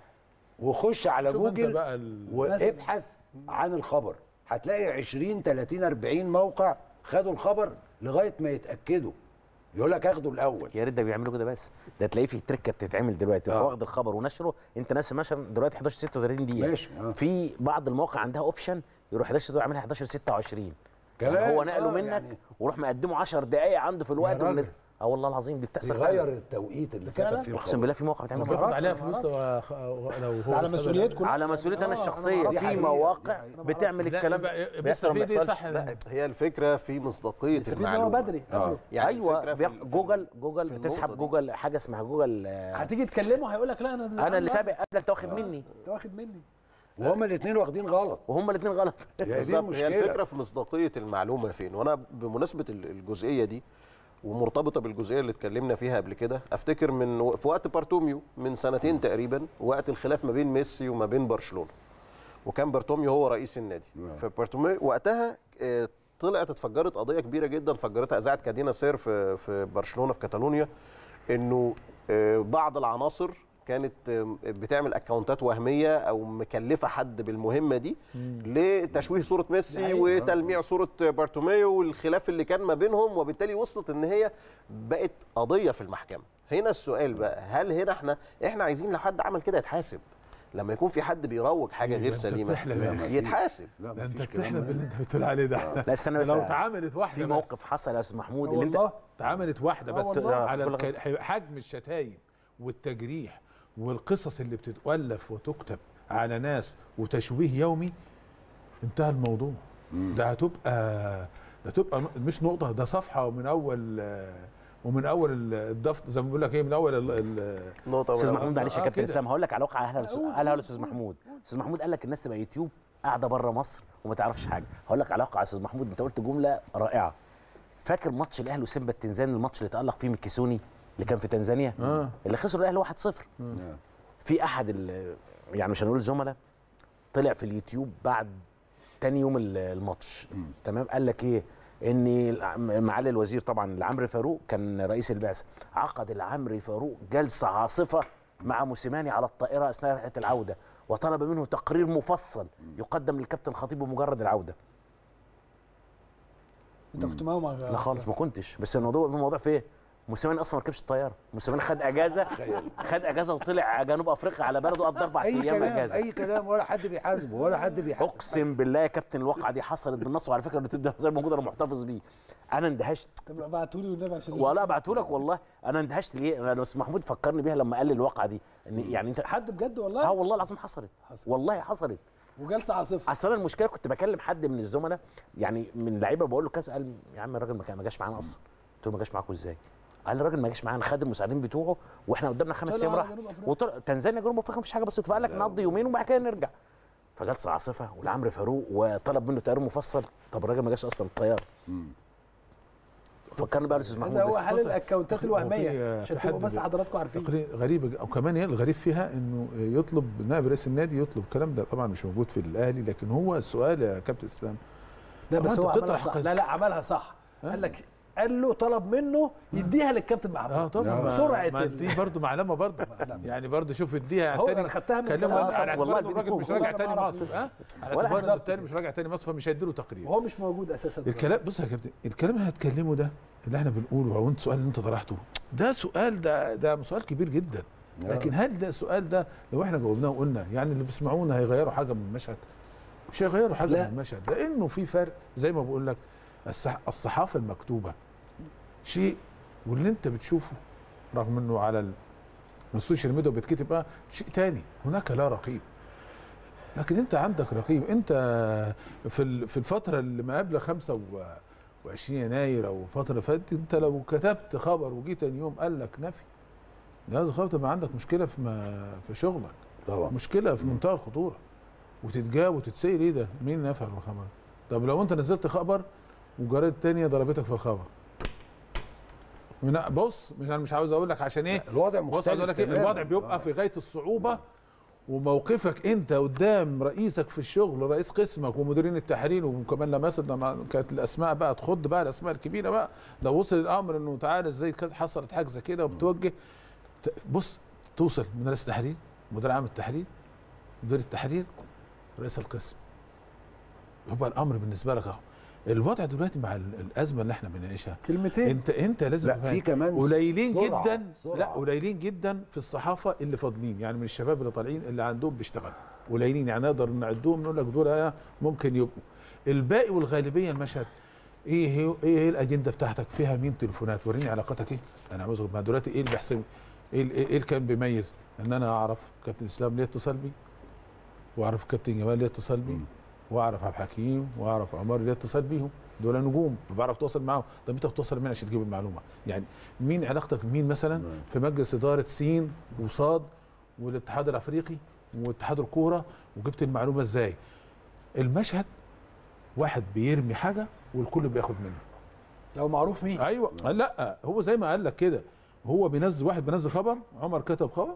وخش على شوف انت جوجل بقى ال- وابحث عن الخبر هتلاقي 20 30 40 موقع خدوا الخبر لغايه ما يتاكدوا يقول لك اخده الاول يا ريت ده بيعملوا كده بس ده تلاقيه في تركه بتتعمل دلوقتي آه. آه. واخد الخبر ونشره انت ناس نشر دلوقتي 11 36 دقيقه ماشي، آه. في بعض المواقع عندها اوبشن يروح 11 دقيقه يعملها 11 26 كمان؟ يعني هو نقله آه، منك يعني- وروح مقدمه 10 دقائق عنده في الوقت راجل. والناس اه والله العظيم دي بتحصل يغير فعلا. التوقيت اللي فعلا؟ كتب فيه اقسم الخبر بالله في موقع بتعمل بياخد كده عليها ما فلوس أعرفش. لو لو هو على سبب مسؤوليتكم على مسؤوليتي انا آه، أنا ما الشخصيه أعرفش. في دي مواقع حقيقة. بتعمل لا، الكلام يبقى بيحصل ما بيستفيد ايه بيحصلش صح لا هي الفكره في مصداقيه يستفيد ان هو المعلومه بدري آه. قبله. يعني ايوه الفكرة في بياخ- ال- في جوجل ال- جوجل في بتسحب النقطة دي. جوجل حاجه اسمها جوجل آه، هتيجي تكلمه هيقول لك لا انا انا اللي سابق قبل انت واخد مني انت واخد مني وهما الاثنين واخدين غلط وهما الاثنين غلط هي دي بالظبط هي المشكله الفكره في مصداقيه المعلومه فين وانا بمناسبه ال- الجزئيه دي ومرتبطه بالجزئيه اللي اتكلمنا فيها قبل كده افتكر من و- في وقت بارتوميو من سنتين تقريبا وقت الخلاف ما بين ميسي وما بين برشلونه وكان بارتوميو هو رئيس النادي فبارتوميو وقتها آه، طلعت اتفجرت قضيه كبيره جدا فجرتها اذاعه كادينا سير في في برشلونه في كاتالونيا انه آه، بعض العناصر كانت آه، بتعمل اكونتات وهميه او مكلفه حد بالمهمه دي لتشويه صوره ميسي وتلميع صوره بارتوميو والخلاف اللي كان ما بينهم وبالتالي وصلت ان هي بقت قضيه في المحكمه هنا السؤال بقى هل هنا احنا احنا عايزين لو حد عمل كده يتحاسب لما يكون في حد بيروج حاجه غير أنت سليمه بتحلم يا أخي. يتحاسب لا ده انت مفيش كلام بتحلم ده. باللي انت بتقول عليه ده لا استنى بس لو اتعملت واحده في بس. موقف حصل يا استاذ محمود آه اللي انت والله اتعملت واحده آه بس والله. على كل الك- حجم الشتايم والتجريح والقصص اللي بتتؤلف وتكتب على ناس وتشويه يومي انتهى الموضوع ده هتبقى ده هتبقى ن- مش نقطه ده صفحه ومن اول آه، ومن اول ال- الضفط زي ما بيقول لك ايه من اول ال- ال- نقطه استاذ ولا- محمود معلش يا آه، كابتن كده. اسلام هقول لك على واقع اهلا قول، قالها الاستاذ محمود استاذ محمود قال لك الناس تبقى يوتيوب قاعده بره مصر وما تعرفش حاجه هقول لك على واقع يا استاذ محمود انت قلت جمله رائعه فاكر ماتش الاهلي وسيمبا التنزاني الماتش اللي تالق فيه ميكيسوني اللي كان في تنزانيا آه. اللي خسروا الاهلي 1-0 نعم. في احد ال- يعني مش هنقول زملاء طلع في اليوتيوب بعد تاني يوم ال- الماتش تمام قال لك ايه ان الع- معالي الوزير طبعا العمري فاروق كان رئيس البعثه عقد العمري فاروق جلسه عاصفه مع موسيماني على الطائره اثناء رحله العوده وطلب منه تقرير مفصل يقدم للكابتن خطيب بمجرد العوده انت كنت معاهم مع لا خالص ما كنتش بس الموضوع الموضوع في ايه موسيماني اصلا ما ركبش الطياره موسيماني خد اجازه خد اجازه وطلع جنوب افريقيا على بلده قضى اربع اي ايام كلام اجازه اي كلام ولا حد بيحاسبه ولا حد بيحاسب اقسم بالله يا كابتن الواقعه دي حصلت بالنص وعلى فكره اليوتيوب ده موجود انا محتفظ بيه انا اندهشت طب ابعتوا لي والنبي عشان ولا ابعته لك والله انا اندهشت ليه انا بس محمود فكرني بيها لما قال لي الواقعه دي ان يعني انت حد بجد والله اه والله العظيم حصلت حصل. والله حصلت وجلسه عاصفه اصل انا المشكله كنت بكلم حد من الزملاء يعني من لعيبه بقول له كذا قال يا عم الراجل ما كان- ما جاش معانا اصلا قلت له ما جاش معاكم ازاي؟ قال لي الراجل ما جاش معانا خد المساعدين بتوعه واحنا قدامنا خمس طلع ايام على راح جنوب أفريقيا. وطلع تنزانيا جنوب افريقيا مفيش حاجه بسيطه فقال لك نقضي يومين وبعد كده نرجع فجلسه عاصفه والعمرو فاروق وطلب منه تقرير مفصل طب الراجل ما جاش اصلا الطياره فكرني بقى الاستاذ محمود هذا هو بس حل بص، الاكونتات وفي- الوهميه في عشان حد تبقوا بس بي- حضراتكم عارفين تقرير غريب او كمان هي الغريب فيها انه يطلب نائب رئيس النادي يطلب الكلام ده طبعا مش موجود في الاهلي لكن هو السؤال يا كابتن اسلام لا هو بس أنت هو عملها بتطرح صح قضية. لا لا عملها صح ها؟ قال لك قال له طلب منه يديها للكابتن محمود اه طبعا ما- سرعه ما ال- دي برضه معلمه برضه يعني برضه شوف اديها هو التاني انا خدتها من كلمه كلام- على والله اعتبار إن دي الراجل مش والله راجع أنا تاني ما أعرف مصر ها على ولا اعتبار ان بالظبط التاني مش راجع تاني مصر فمش هيديله تقرير وهو مش موجود اساسا الكلام بص يا كابتن الكلام اللي هنتكلمه ده اللي احنا بنقوله او انت السؤال اللي انت طرحته ده سؤال ده ده سؤال كبير جدا لكن هل ده السؤال ده لو احنا جاوبناه وقلنا يعني اللي بيسمعونا هيغيروا حاجه من المشهد مش هيغيروا حاجه لا. من المشهد لانه في فرق زي ما بقول لك الصح- الصحافه المكتوبه شيء واللي انت بتشوفه رغم انه على ال- السوشيال ميديا بيتكتب بقى شيء تاني هناك لا رقيب لكن انت عندك رقيب انت في ال- في الفتره اللي ما قبل 25 يناير او الفتره اللي فاتت انت لو كتبت خبر وجيت تاني يوم قال لك نفي ده هذا الخبر تبقى عندك مشكله في ما في شغلك طبعا مشكله في منتهى الخطوره وتتجاوب وتتسال ايه ده مين نفع الخبر طب لو انت نزلت خبر وجريده تانية ضربتك في الخبر من بص مش انا مش عاوز اقول لك عشان ايه الوضع بص مختلف عايز اقول لك ايه تماماً. الوضع بيبقى آه. في غايه الصعوبه وموقفك انت قدام رئيسك في الشغل رئيس قسمك ومديرين التحرير وكمان لما يصل لما كانت الاسماء بقى تخض بقى الاسماء الكبيره بقى لو وصل الامر انه تعالى ازاي كذا حصلت حاجه زي كده وبتوجه ت- بص توصل من رئيس التحرير مدير عام التحرير مدير التحرير رئيس القسم يبقى الامر بالنسبه لك اهو الوضع دلوقتي مع ال- الازمه اللي احنا بنعيشها كلمتين انت انت لازم لا تبقى في فاهم. كمان قليلين سرعة، جدا سرعة. لا قليلين جدا في الصحافه اللي فاضلين يعني من الشباب اللي طالعين اللي عندهم بيشتغلوا قليلين يعني نقدر نعدهم نقول لك دول آه ممكن يبقوا الباقي والغالبيه المشهد ايه هي ايه هي الاجنده بتاعتك فيها مين تليفونات وريني علاقتك ايه انا عاوز ما دلوقتي ايه اللي بيحسن ايه ال- ايه اللي كان بيميز ان انا اعرف كابتن اسلام ليه اتصل بي واعرف كابتن جمال ليه اتصل بي مم. واعرف عبد الحكيم واعرف عمار ليه اتصل بيهم دول نجوم بعرف اتواصل معاهم طب انت بتوصل مين عشان تجيب المعلومه يعني مين علاقتك بمين مثلا نعم. في مجلس اداره سين وصاد والاتحاد الافريقي واتحاد الكوره وجبت المعلومه ازاي المشهد واحد بيرمي حاجه والكل بياخد منه لو معروف مين ايوه لا هو زي ما قال لك كده هو بينزل واحد بينزل خبر عمر كتب خبر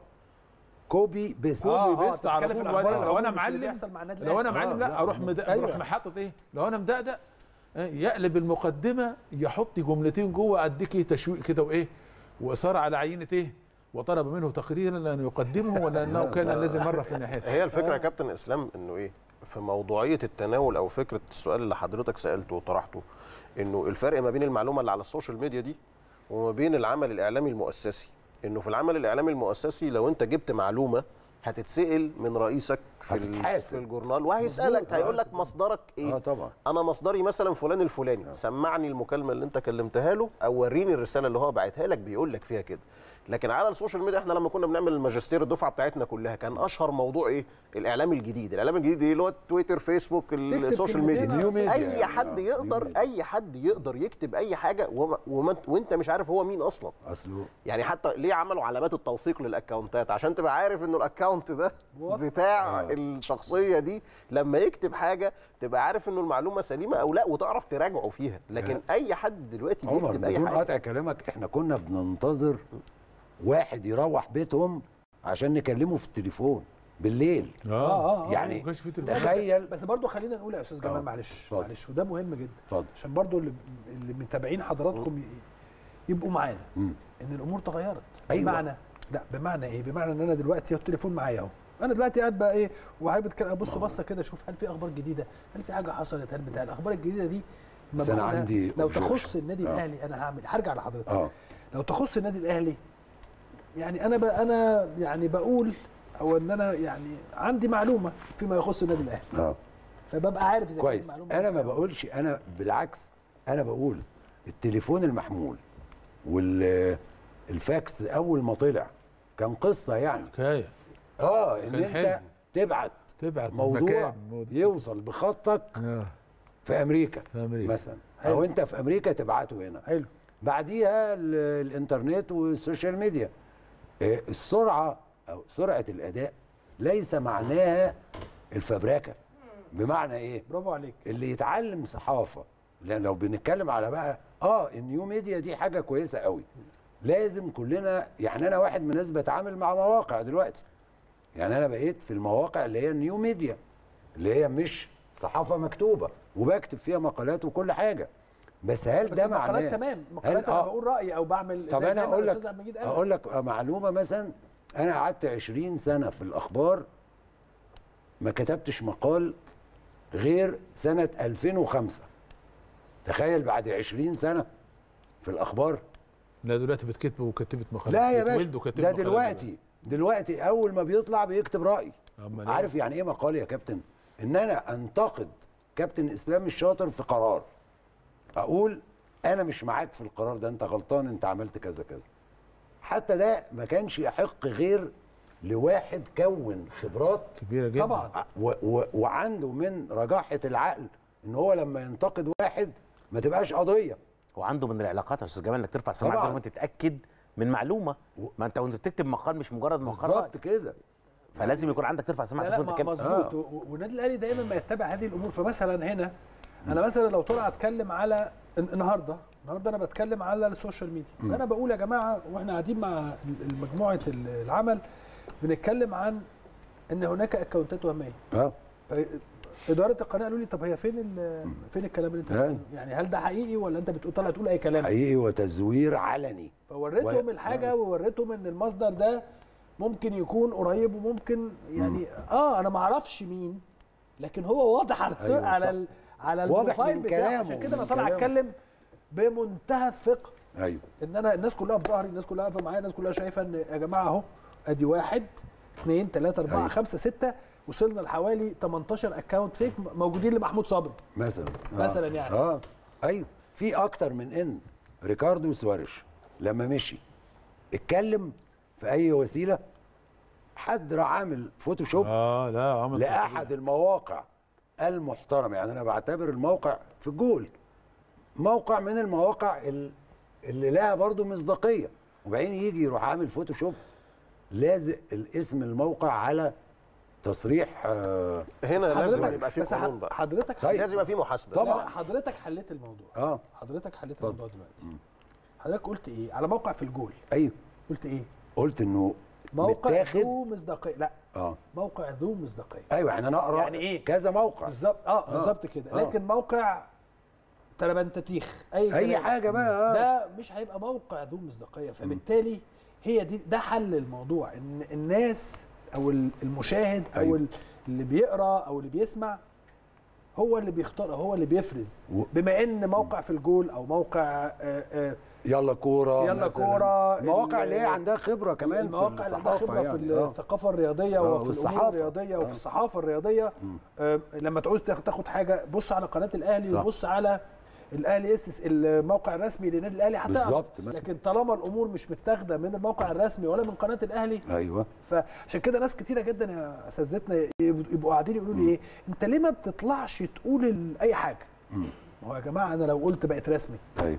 كوبي بيست كوبي آه، بيست آه، على تتكلم في طول الأخبار لو انا العموم مش اللي معلم بيحصل مع النادي لو انا الأهلي. معلم آه، لا لا، اروح لا. مد... أيوة. اروح محطط ايه لو انا مدقدق آه، يقلب المقدمه يحط جملتين جوه اديك ايه تشويق كده وايه واثاره على عينه ايه وطلب منه تقريرا لان يقدمه ولا انه كان الذي مر في ناحيته هي الفكره يا كابتن اسلام انه ايه في موضوعيه التناول او فكره السؤال اللي حضرتك سالته وطرحته انه الفرق ما بين المعلومه اللي على السوشيال ميديا دي وما بين العمل الاعلامي المؤسسي انه في العمل الاعلامي المؤسسي لو انت جبت معلومه هتتسال من رئيسك في ال- هتتحاسب. في الجورنال وهيسالك مظبوط. هيقول لك مصدرك ايه اه طبعا انا مصدري مثلا فلان الفلاني سمعني المكالمه اللي انت كلمتها له او وريني الرساله اللي هو باعتها لك بيقول لك فيها كده لكن على السوشيال ميديا احنا لما كنا بنعمل الماجستير الدفعه بتاعتنا كلها كان اشهر موضوع ايه الاعلام الجديد الاعلام الجديد ايه اللي هو تويتر فيسبوك السوشيال كلمتين ميديا على نيو ميديا اي يعني. حد آه، نيو يقدر ميديا. اي حد يقدر يكتب اي حاجه وما وما وانت مش عارف هو مين اصلا اصله يعني حتى ليه عملوا علامات التوثيق للاكونتات عشان تبقى عارف انه الاكونت ده موثق. بتاع آه. الشخصيه دي لما يكتب حاجه تبقى عارف انه المعلومه سليمه او لا وتعرف تراجعه فيها لكن اي حد دلوقتي عمر بيكتب اي بدون حاجه قطع كلامك احنا كنا بننتظر واحد يروح بيتهم عشان نكلمه في التليفون بالليل آه، آه. يعني ما كانش في تليفون. تخيل بس برضو خلينا نقول يا استاذ جمال آه. معلش اتفضل. معلش وده مهم جدا اتفضل عشان برضو اللي, اللي متابعين حضراتكم ي- يبقوا معانا مم. ان الامور تغيرت أيوة. بمعنى لا بمعنى ايه بمعنى ان انا دلوقتي التليفون معايا اهو انا دلوقتي قاعد بقى ايه وحابب اتكلم ابص بصه كده اشوف هل في اخبار جديده هل في حاجه حصلت هل بتاع الاخبار الجديده دي ما بس أنا باخدها- عندي لو objection. تخص النادي آه. الاهلي انا هعمل هرجع لحضرتك اه لو تخص النادي الاهلي يعني انا بقى انا يعني بقول او ان انا يعني عندي معلومه فيما يخص النادي الاهلي اه فببقى عارف اذا كانت كويس المعلومة انا دي ما صح. بقولش انا بالعكس انا بقول التليفون المحمول والفاكس اول ما طلع كان قصه يعني حكايه اه ان كان انت حلم. تبعت تبعت موضوع مكان. يوصل بخطك آه، في امريكا في امريكا مثلا او انت في امريكا تبعته هنا حلو بعديها ال- الانترنت والسوشيال ميديا آه، السرعه او سرعه الاداء ليس معناها الفبركه بمعنى ايه برافو عليك اللي يتعلم صحافه لان لو بنتكلم على بقى اه النيو ميديا دي حاجه كويسه قوي لازم كلنا يعني انا واحد من الناس بتعامل مع مواقع دلوقتي يعني انا بقيت في المواقع اللي هي النيو ميديا اللي هي مش صحافه مكتوبه وبكتب فيها مقالات وكل حاجه بس هل بس ده المقالات معناه تمام المقالات انا آه. بقول رايي او بعمل طب زي- انا زي ما اقول لك الأستاذ عبد المجيد قال. اقول لك معلومه مثلا انا قعدت 20 سنه في الاخبار ما كتبتش مقال غير سنه 2005 تخيل بعد 20 سنه في الاخبار لا دلوقتي بتكتب وكتبت مقالات لا يا بتولد باشا وكتبت ده مقالات دلوقتي دلوقتي اول ما بيطلع بيكتب راي أمال إيه؟ عارف يعني ايه مقال يا كابتن ان انا انتقد كابتن اسلام الشاطر في قرار اقول انا مش معاك في القرار ده انت غلطان انت عملت كذا كذا حتى ده ما كانش يحق غير لواحد كون خبرات كبيره جدا طبعا و و وعنده من رجاحه العقل ان هو لما ينتقد واحد ما تبقاش قضيه وعنده من العلاقات يا استاذ جمال انك ترفع سماعه طبعاً. تليفون تتاكد من معلومه و- ما انت وانت بتكتب مقال مش مجرد مقال رأي. بالظبط كده فلازم يكون عندك ترفع سماعه لا لا تليفون ما- تتكلم مظبوط و- و- والنادي الاهلي دايما ما يتبع هذه الامور فمثلا هنا انا مثلا لو طلع اتكلم على الن- النهارده النهارده انا بتكلم على السوشيال ميديا فانا بقول يا جماعه واحنا قاعدين مع ال- مجموعه ال- العمل بنتكلم عن ان هناك اكونتات وهميه اه اداره القناه قالوا لي طب هي فين ال- فين الكلام اللي انت يعني. بتقوله؟ يعني هل ده حقيقي ولا انت بتقول طالع تقول اي كلام حقيقي وتزوير علني فوريتهم و- الحاجه ووريتهم ان المصدر ده ممكن يكون قريب وممكن يعني اه انا ما اعرفش مين لكن هو واضح على أيوة أيوة على صح. ال على واضح البروفايل من بتاعه كلامه، عشان كده انا من طالع كلامه. اتكلم بمنتهى الثقه ايوه ان انا الناس كلها في ظهري الناس كلها واقفه معايا الناس كلها شايفه ان يا جماعه اهو ادي واحد اثنين ثلاثه اربعه أيوة. خمسه سته وصلنا لحوالي 18 اكونت فيك موجودين لمحمود صابر مثلا آه. مثلاً يعني. اه ايوه في اكتر من ان ريكاردو سواريش لما مشي اتكلم في اي وسيله حد راح عامل فوتوشوب اه لا عمل لاحد المواقع المحترمه يعني انا بعتبر الموقع في الجول موقع من المواقع ال- اللي لها برضو مصداقيه وبعدين يجي يروح عامل فوتوشوب لازق الاسم الموقع على تصريح آه هنا بس لازم حضرتك- يبقى في بس قانون بقى حضرتك طيب. لازم يبقى في محاسبه طبعاً. لا لا حضرتك حليت الموضوع اه حضرتك حليت اتفضل. الموضوع دلوقتي حضرتك قلت ايه على موقع في الجول ايوه قلت ايه قلت انه موقع متاخد ذو مصداقيه لا اه موقع ذو مصداقيه ايوه يعني انا اقرا يعني إيه؟ كذا موقع بالظبط اه بالظبط كده آه. لكن موقع تربنتتيخ اي اي كلام. حاجه بقى آه. ده مش هيبقى موقع ذو مصداقيه فبالتالي هي دي ده حل الموضوع ان الناس او ال- المشاهد او أيوة. ال- اللي بيقرا او اللي بيسمع هو اللي بيختار هو اللي بيفرز و- بما ان موقع في الجول او موقع آه، آه، يلا كوره يلا مثلاً. كورة، المواقع ال- اللي هي عندها خبره كمان المواقع في اللي عندها الصحافه خبره يعني. في آه. الثقافه الرياضيه آه، وفي الامور والصحافة. الرياضيه آه. وفي الصحافه الرياضيه آه لما تعوز تاخد تاخد حاجه بص على قناه الاهلي صح. وبص على الاهلي اس الموقع الرسمي للنادي الاهلي هتعرف بالظبط مثلا. لكن طالما الامور مش متاخده من الموقع الرسمي ولا من قناه الاهلي ايوه فعشان كده ناس كتيره جدا يا اساتذتنا يبقوا قاعدين يقولوا لي ايه انت ليه ما بتطلعش تقول ال- اي حاجه ما هو يا جماعه انا لو قلت بقت رسمي ايوه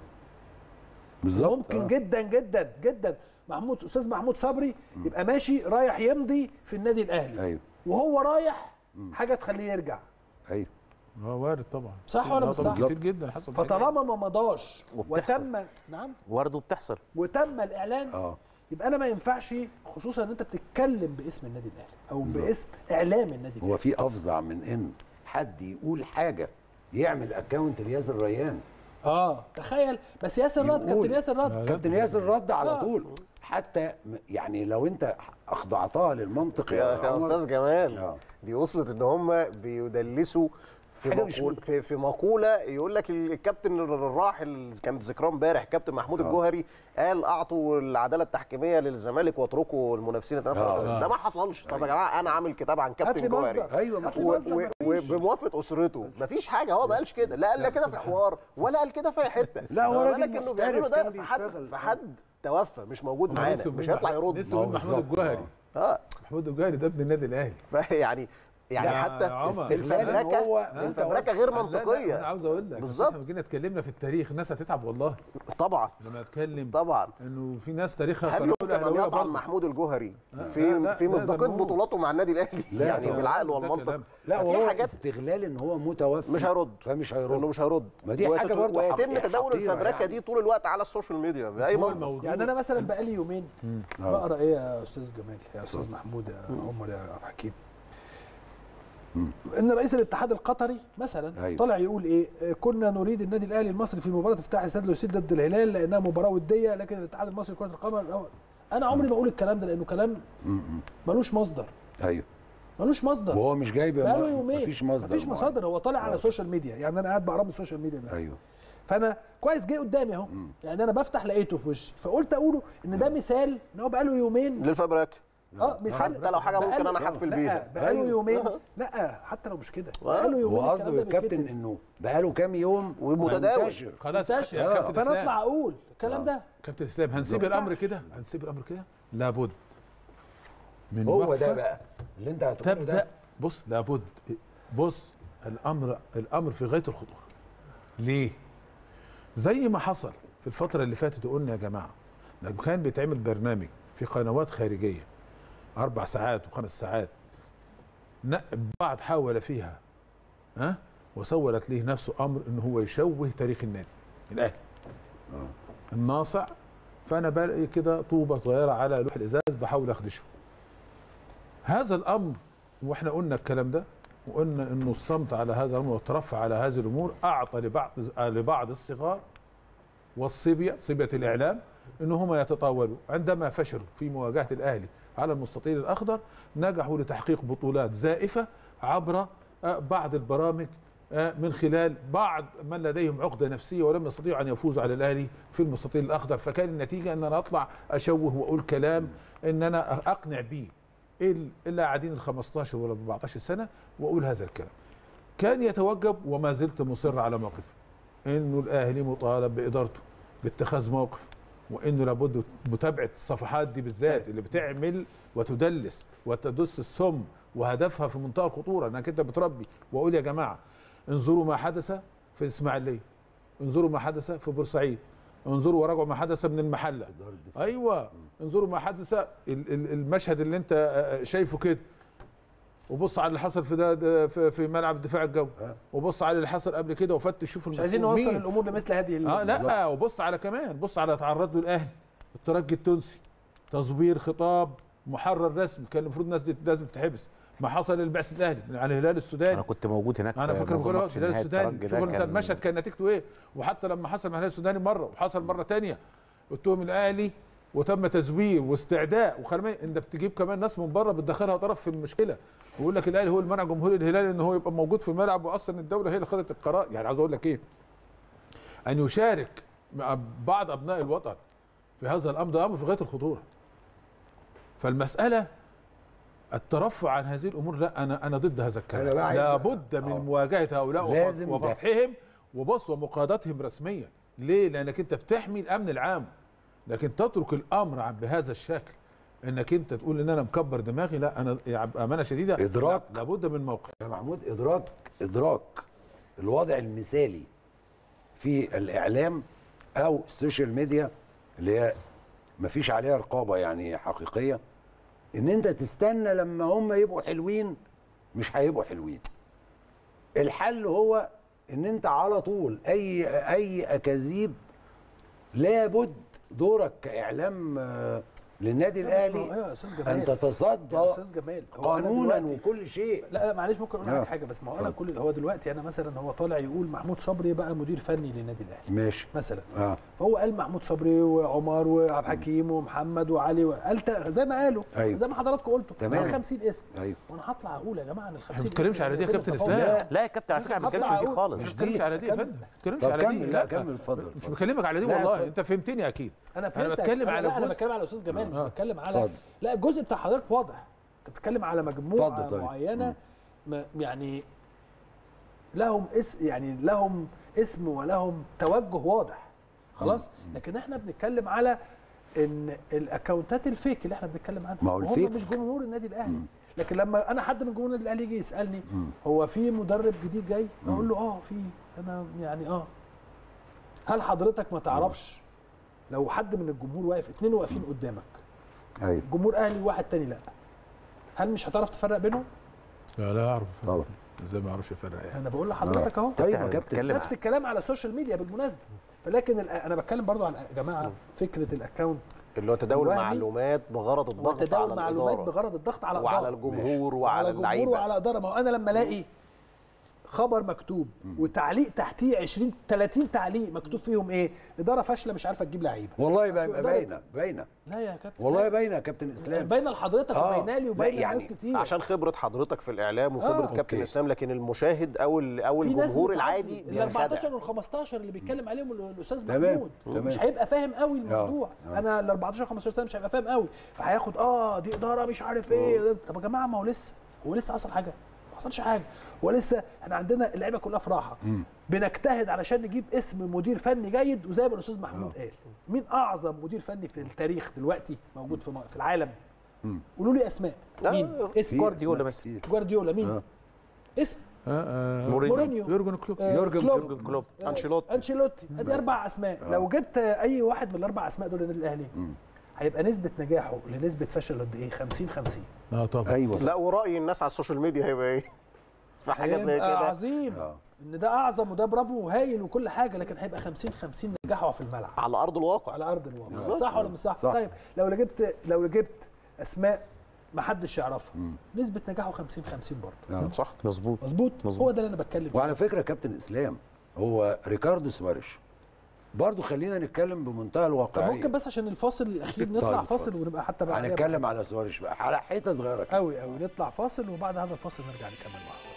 بالظبط ممكن آه. جدا جدا جدا محمود استاذ محمود صبري يبقى ماشي رايح يمضي في النادي الاهلي ايوه وهو رايح حاجه تخليه يرجع ايوه اه وارد طبعا صح ولا آه مش طبعاً صح؟ كتير جدا حصل فطالما ما مضاش وبتحصل. وتم نعم برضه بتحصل وتم الاعلان اه يبقى انا ما ينفعش خصوصا ان انت بتتكلم باسم النادي الاهلي او بالظبط. باسم اعلام النادي الاهلي هو في افظع من ان حد يقول حاجه يعمل اكونت لياسر ريان اه تخيل بس ياسر رد يقول. كابتن ياسر رد كابتن ياسر رد على آه. طول حتى م- يعني لو انت اخضعتها للمنطق يا, يا يا عمر، استاذ جمال آه. دي وصلت ان هم بيدلسوا في حاجة مش مقول في, في مقوله يقول لك الكابتن الراحل كانت ذكراه امبارح كابتن محمود آه. الجوهري قال اعطوا العداله التحكيميه للزمالك واتركوا المنافسين يتنافسوا آه. ده ما حصلش طب يا جماعه انا عامل كتاب عن هات كابتن لي جوهري مصدر ايوه ما هات لي هو- مصدر و- مفيش. وبموافقه اسرته مفيش حاجه هو ما قالش كده لا قال لا كده في حوار ولا قال كده في أي حته لا، هو فما راجل بالك انه محترف بيعملوا ده كان في حد بيشتغل. في حد توفى مش موجود معانا مش هيطلع يرد لسه ما هو بيقول محمود بالظبط. الجوهري اه محمود الجوهري ده ابن النادي الاهلي فيعني يعني يا حتى عمر. استغلال إن الفبركه هو الفبركه غير لا، لا، انا منطقيه عاوز اقول لك بالظبط. بالظبط جينا اتكلمنا في التاريخ الناس هتتعب والله طبعا لما اتكلم طبعا انه في ناس تاريخها هل قناة يمكن ان الأهلاوية يطعن برضه. محمود الجوهري لا، في لا، في لا، مصداقيه ده نقول. بطولاته مع النادي الاهلي لا يعني طبعاً. بالعقل ده والمنطق كلام. لا ففي وهو حاجات استغلال ان هو متوفى مش هيرد فمش انه هيرد مش هيرد ما دي حاجة ويتت- برضه ويتم حق- تداول حقيرة الفبركه يعني. دي طول الوقت على السوشيال ميديا باي هو منطق الموضوع يعني انا مثلا بقالي يومين آه. بقرا ايه يا استاذ جمال يا استاذ محمود يا عمر يا عبد الحكيم ان رئيس الاتحاد القطري مثلا أيوة. طلع يقول ايه آه، كنا نريد النادي الاهلي المصري في مباراه افتتاح استاد لوسيل ضد الهلال لانها مباراه وديه لكن الاتحاد المصري لكره القدم الأول. انا عمري ما اقول الكلام ده لانه كلام ملوش مصدر ايوه ملوش مصدر وهو مش جايب بقاله يومين مفيش مصدر مفيش معين. مصادر هو طالع على السوشيال ميديا يعني انا قاعد بقرا من السوشيال ميديا ده ايوه فانا كويس جه قدامي اهو يعني انا بفتح لقيته في وشي فقلت اقوله ان ده مثال ان هو بقاله يومين للفبرك اه مثال حتى لو حاجه ممكن بقاله- انا احفل لا، بيها بقاله أيوة. يومين لا حتى لو مش كده بقاله هو يومين قصده الكلام ده الكابتن بيتكتب. انه بقاله كام يوم ومتداول. منتشر. خلاص منتشر. يا كابتن فانا اسلام اطلع اقول الكلام ده كابتن اسلام هنسيب ما الامر ينفعش. كده هنسيب الامر كده لابد من هو وقفة ده بقى اللي انت هتقوله تبدا ده بص لابد بص الامر الامر في غايه الخطوره ليه زي ما حصل في الفتره اللي فاتت قلنا يا جماعه لما كان بيتعمل برنامج في قنوات خارجيه اربع ساعات وخمس ساعات ن- بعض حاول فيها ها وسولت له نفسه امر ان هو يشوه تاريخ النادي الاهلي الناصع فانا بلاقي كده طوبه صغيره على لوح الازاز بحاول اخدشه هذا الامر واحنا قلنا الكلام ده وقلنا انه الصمت على هذا الامر والترفع على هذه الامور اعطى لبعض لبعض الصغار والصبيه صبيه الاعلام ان هم يتطاولوا عندما فشلوا في مواجهه الاهلي على المستطيل الاخضر نجحوا لتحقيق بطولات زائفه عبر آه، بعض البرامج آه، من خلال بعض من لديهم عقده نفسيه ولم يستطيعوا ان يفوزوا على الاهلي في المستطيل الاخضر فكان النتيجه ان انا اطلع اشوه واقول كلام ان انا اقنع بيه ال- اللاعبين ال 15 ولا 14 سنه واقول هذا الكلام كان يتوجب وما زلت مصر على موقفي انه الاهلي مطالب بادارته باتخاذ موقف وانه لابد متابعه الصفحات دي بالذات اللي بتعمل وتدلس وتدس السم وهدفها في منتهى الخطوره انك انت بتربي واقول يا جماعه انظروا ما حدث في اسماعيليه انظروا ما حدث في بورسعيد انظروا وراجعوا ما حدث من المحله ايوه انظروا ما حدث ال- ال- المشهد اللي انت آه، شايفه كده وبص على اللي حصل في ده, ده في, في ملعب الدفاع الجوي وبص على اللي حصل قبل كده وفتش شوف مش عايزين المسؤول نوصل مين. الامور لمثل هذه ال- اه لا وبص على كمان بص على تعرض له الاهلي الترجي التونسي تصوير خطاب محرر رسمي كان المفروض الناس دي لازم تحبس ما حصل للبعث الاهلي من على الهلال السوداني انا كنت موجود هناك انا في فاكر موضوع بقول ماتش الهلال نهائي السوداني الترجي شوف ده انت كان- المشهد كان نتيجته ايه وحتى لما حصل مع الهلال السوداني مره وحصل مره تانية اتهم الاهلي وتم تزوير واستعداء وخلي انت بتجيب كمان ناس من بره بتدخلها طرف في المشكله ويقول لك الاهلي هو اللي منع جمهور الهلال ان هو يبقى موجود في الملعب واصلا الدوله هي اللي خدت القرار يعني عاوز اقول لك ايه ان يشارك مع بعض ابناء الوطن في هذا الامر ده امر في غايه الخطوره فالمساله الترفع عن هذه الامور لا انا انا ضد هذا أنا الكلام بقى عايز- لابد من آه. مواجهه هؤلاء لازم وف- ده. وفتحهم وبص ومقاضتهم رسميا ليه لانك انت بتحمي الامن العام لكن تترك الامر عن- بهذا الشكل انك انت تقول ان انا مكبر دماغي لا انا يعني بامانه شديده إدراك. لا، لابد من موقف يا محمود ادراك ادراك الوضع المثالي في الاعلام او السوشيال ميديا اللي هي مفيش عليها رقابه يعني حقيقيه ان انت تستنى لما هم يبقوا حلوين مش هيبقوا حلوين الحل هو ان انت على طول اي اي اكاذيب لابد دورك كاعلام آه، للنادي الاهلي الاهلي يا استاذ جمال ان يا تتصدى استاذ جمال هو أنا قانونا دلوقتي- وكل شيء لا لا معلش ممكن اقول آه. لك حاجه بس ما هو انا اتفضل. كل هو دلوقتي انا مثلا هو طالع يقول محمود صبري بقى مدير فني للنادي الاهلي ماشي مثلا اه فهو قال محمود صبري وعمر وعبد الحكيم ومحمد وعلي وقال تا- زي ما قالوا أيوة. زي ما حضراتكم قلتوا تمام. قال 50 اسم ايوه وانا هطلع اقول يا جماعه ان ال 50 احنا ما بنتكلمش اسم على دي يا يتم كابتن التفاوض. اسلام لا يا كابتن على فكره ما بنتكلمش في دي هطلع خالص ما مش بتكلمش على دي يا كمل. فندم ما بتكلمش طب على دي كمل لا كمل اتفضل مش اتفضل. بكلمك على دي لا، والله اتفضل. انت فهمتني اكيد انا انا فهمتك بتكلم أنا- على لا، انا جزء بتكلم على استاذ جمال مش آه. بتكلم على اتفضل. لا الجزء بتاع حضرتك واضح انت بتتكلم على مجموعه اتفضل طيب. معينه ما يعني لهم اسم يعني لهم اسم ولهم توجه واضح خلاص لكن احنا بنتكلم على ان الاكونتات الفيك اللي احنا بنتكلم عنها ما هو وهم الفيك. مش جمهور النادي الاهلي لكن لما انا حد من جمهور النادي الاهلي يجي يسالني هو في مدرب جديد جاي اقول له اه في انا يعني اه هل حضرتك ما تعرفش لو حد من الجمهور واقف اتنين واقفين قدامك ايوه جمهور اهلي وواحد تاني لا هل مش هتعرف تفرق بينهم لا لا اعرف طبعا. ازاي ما اعرفش افرق يعني انا بقول لحضرتك اهو طيب يا يعني كابتن بتتكلم نفس الكلام على السوشيال ميديا بالمناسبه فلكن ال- انا بتكلم برضو على يا جماعه فكره الاكونت اللي هو تداول الوهمي معلومات بغرض الضغط على وتداول معلومات الإدارة بغرض الضغط على وعلى إدارة. الجمهور وعلى وعلى الجمهور اللعيبه وعلى اداره ما هو انا لما الاقي خبر مكتوب وتعليق تحتيه 20 30 تعليق مكتوب فيهم ايه اداره فاشله مش عارفه تجيب لعيبه والله أصل يبقى إدارة- باينه باينه لا يا كابتن والله لا. باينه يا كابتن اسلام باينه لحضرتك آه. وباينه لي لا، وباينه يعني لناس كتير عشان خبره حضرتك في الاعلام وخبره آه. كابتن أوكي. اسلام لكن المشاهد او ال- او في ناس الجمهور بتعدي. العادي ال 14 بينخدع وال 15 اللي بيتكلم عليهم ال- الاستاذ تمام، محمود تمام. مش هيبقى فاهم قوي الموضوع آه. انا ال 14 15 سنه مش هيبقى فاهم قوي فهياخد اه دي اداره مش عارف ايه طب يا جماعه ما هو لسه هو لسه حصل حاجه ما حصلش حاجه هو لسه احنا عندنا اللعيبه كلها في راحه بنجتهد علشان نجيب اسم مدير فني جيد وزي ما الاستاذ محمود قال مين اعظم مدير فني في التاريخ دلوقتي موجود في م- في العالم قولوا لي اسماء آه، مين اسم في جوارديولا أسماء بس. كتير. جوارديولا مين آه. اسم مورينيو آه، يورجن كلوب يورجن كلوب. يورجن كلوب آه، أنشيلوتي. انشيلوتي ادي اربع اسماء لو جبت اي واحد من الاربع اسماء دول النادي الاهلي هيبقى نسبه نجاحه لنسبه فشله قد ايه 50 50 اه طبعا ايوه لا وراي الناس على السوشيال ميديا هيبقى ايه في حاجه زي هيبقى كده عظيم آه. ان ده اعظم وده برافو وهايل وكل حاجه لكن هيبقى 50 50 نجاحه في الملعب على ارض الواقع على ارض الواقع بالظبط. صح ولا مش صح؟ صح. طيب لو جبت لو جبت اسماء ما حدش يعرفها نسبه نجاحه 50 50 برضه آه. صح مظبوط مظبوط مظبوط. هو ده اللي انا بتكلم فيه وعلى فكره كابتن اسلام هو ريكاردو سواريش برضه خلينا نتكلم بمنتهى طب الواقعيه ممكن بس عشان الفاصل الاخير نطلع طيب، فاصل اتفضل. ونبقى حتى بعدها هنتكلم على سواريش بقى على حته صغيره كده قوي قوي نطلع فاصل وبعد هذا الفاصل نرجع نكمل مع بعض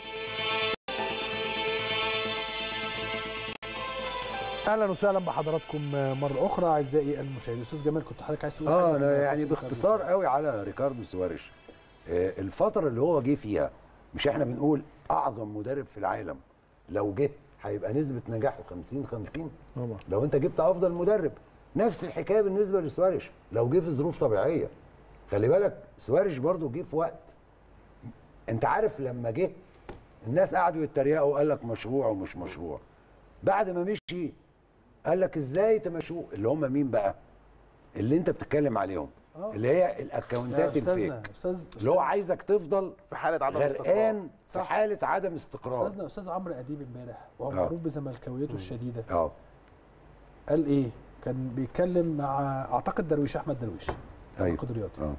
اهلا وسهلا بحضراتكم مره اخرى اعزائي المشاهدين استاذ جمال كنت حضرتك عايز تقول اه حاجة؟ انا يعني فاصل باختصار قوي على ريكاردو سواريش آه الفتره اللي هو جه فيها مش احنا بنقول اعظم مدرب في العالم لو جه هيبقى نسبه نجاحه 50 50 طبعا لو انت جبت افضل مدرب نفس الحكايه بالنسبه لسواريش لو جه في ظروف طبيعيه خلي بالك سواريش برضو جه في وقت انت عارف لما جه الناس قعدوا يتريقوا وقال لك مشروع ومش مشروع بعد ما مشي قال لك ازاي تمشوه اللي هم مين بقى اللي انت بتتكلم عليهم آه. اللي هي يا الاكونتات استاذنا الفيك استاذ اللي هو عايزك تفضل في حاله عدم استقرار غرقان في صح. حاله عدم استقرار استاذنا استاذ عمرو اديب امبارح وهو آه. معروف بزملكاويته الشديده اه قال ايه؟ كان بيتكلم مع اعتقد درويش احمد درويش ايوه ناقد رياضي اه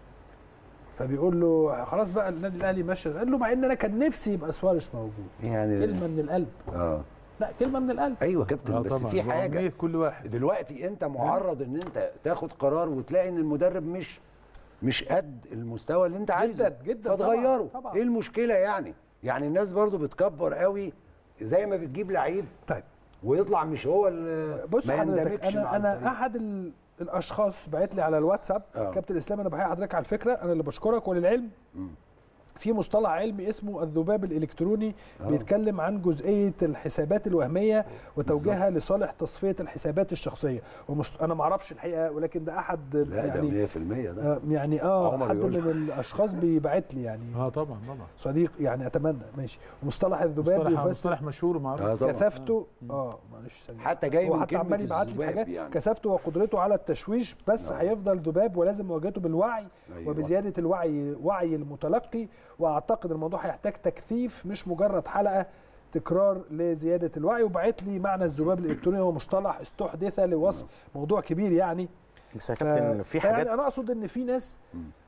فبيقول له خلاص بقى النادي الاهلي ماشي قال له مع ان انا كان نفسي يبقى سواريش موجود يعني كلمه من القلب اه لا كلمه من القلب ايوه كابتن اه بس طبعا في حاجه وأمنية كل واحد دلوقتي انت معرض ان انت تاخد قرار وتلاقي ان المدرب مش مش قد المستوى اللي انت عايزه جداً، فتغيره طبعاً، طبعاً. ايه المشكله يعني يعني الناس برضو بتكبر قوي زي ما بتجيب لعيب طيب ويطلع مش هو اللي بص ما حضرتك يندمجش مع انا انا الفريق. احد ال- الاشخاص بعت لي على الواتساب آه. كابتن اسلام انا بحيي حضرتك على الفكره انا اللي بشكرك وللعلم في مصطلح علمي اسمه الذباب الالكتروني آه. بيتكلم عن جزئيه الحسابات الوهميه وتوجيهها لصالح تصفيه الحسابات الشخصيه ومست... انا ما اعرفش الحقيقه ولكن ده احد لا يعني ده 100% ده آه يعني اه عمر حد يقول من الاشخاص بيبعت لي يعني اه طبعا طبعا صديق يعني اتمنى ماشي ومصطلح الذباب مصطلح يفسر مصطلح مشهور ومعروف آه طبعا كثافته اه معلش ثانية. حتى جاي هو من حتى عمال كلمه يبعت لي الذباب حاجات يعني كثافته وقدرته على التشويش بس آه. هيفضل ذباب ولازم مواجهته بالوعي أيوة. وبزياده الوعي وعي المتلقي واعتقد الموضوع هيحتاج تكثيف مش مجرد حلقه تكرار لزياده الوعي وبعت لي معنى الذباب الالكتروني هو مصطلح استحدث لوصف موضوع كبير يعني بس يا ف... كابتن في فيعني حاجات انا اقصد ان في ناس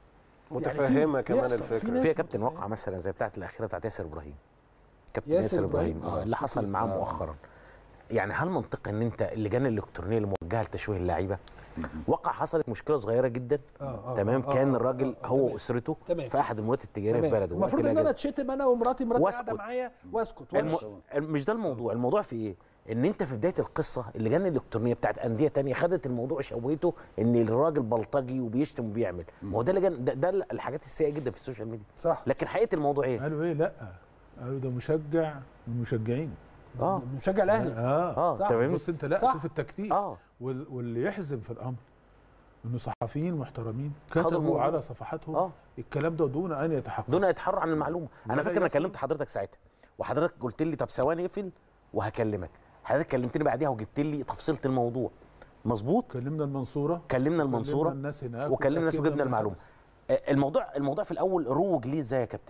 متفهمه في- كمان بيحصل، في الفكره ناس- في يا كابتن واقعه مثلا زي بتاعت الاخيره بتاعت ياسر ابراهيم كابتن ياسر ياسر, ابراهيم إبراهيم، اه آه، اللي حصل كتير. معاه آه. مؤخرا يعني هل منطقي ان انت اللجان الالكترونيه اللي موجهه لتشويه اللعيبه وقع حصلت مشكله صغيره جدا آه آه تمام آه كان آه الراجل آه، هو تمام. واسرته تمام. في احد المولات التجاريه في تمام. بلده المفروض وقت ان انا الأجازة. اتشتم انا ومراتي مراتي واسكت. قاعده معايا واسكت الم... وامشي مش ده الموضوع الموضوع في ايه ان انت في بدايه القصه اللجان الالكترونيه بتاعت انديه تانية خدت الموضوع شويته ان الراجل بلطجي وبيشتم وبيعمل ما هو ده لجان ده, ده الحاجات السيئه جدا في السوشيال ميديا صح لكن حقيقه الموضوع ايه قالوا ايه لا قالوا ده مشجع من المشجعين اه مشجع الاهلي اه اه صح. تمام بص انت لا صح. شوف التكتيك اه وال- واللي يحزن في الامر انه صحفيين محترمين خدوا كتبوا الموضوع. على صفحاتهم اه الكلام ده دون ان يتحقق دون يتحروا عن المعلومه انا ولا فاكر انا يصل. كلمت حضرتك ساعتها وحضرتك قلت لي طب ثواني اقفل وهكلمك حضرتك كلمتني بعديها وجبت لي تفصيله الموضوع مظبوط كلمنا المنصوره كلمنا المنصوره الناس هناك وكلمنا الناس وتأكدنا وجبنا من المعلومه الحدث. آه، الموضوع الموضوع في الاول روج ليه ازاي يا كابتن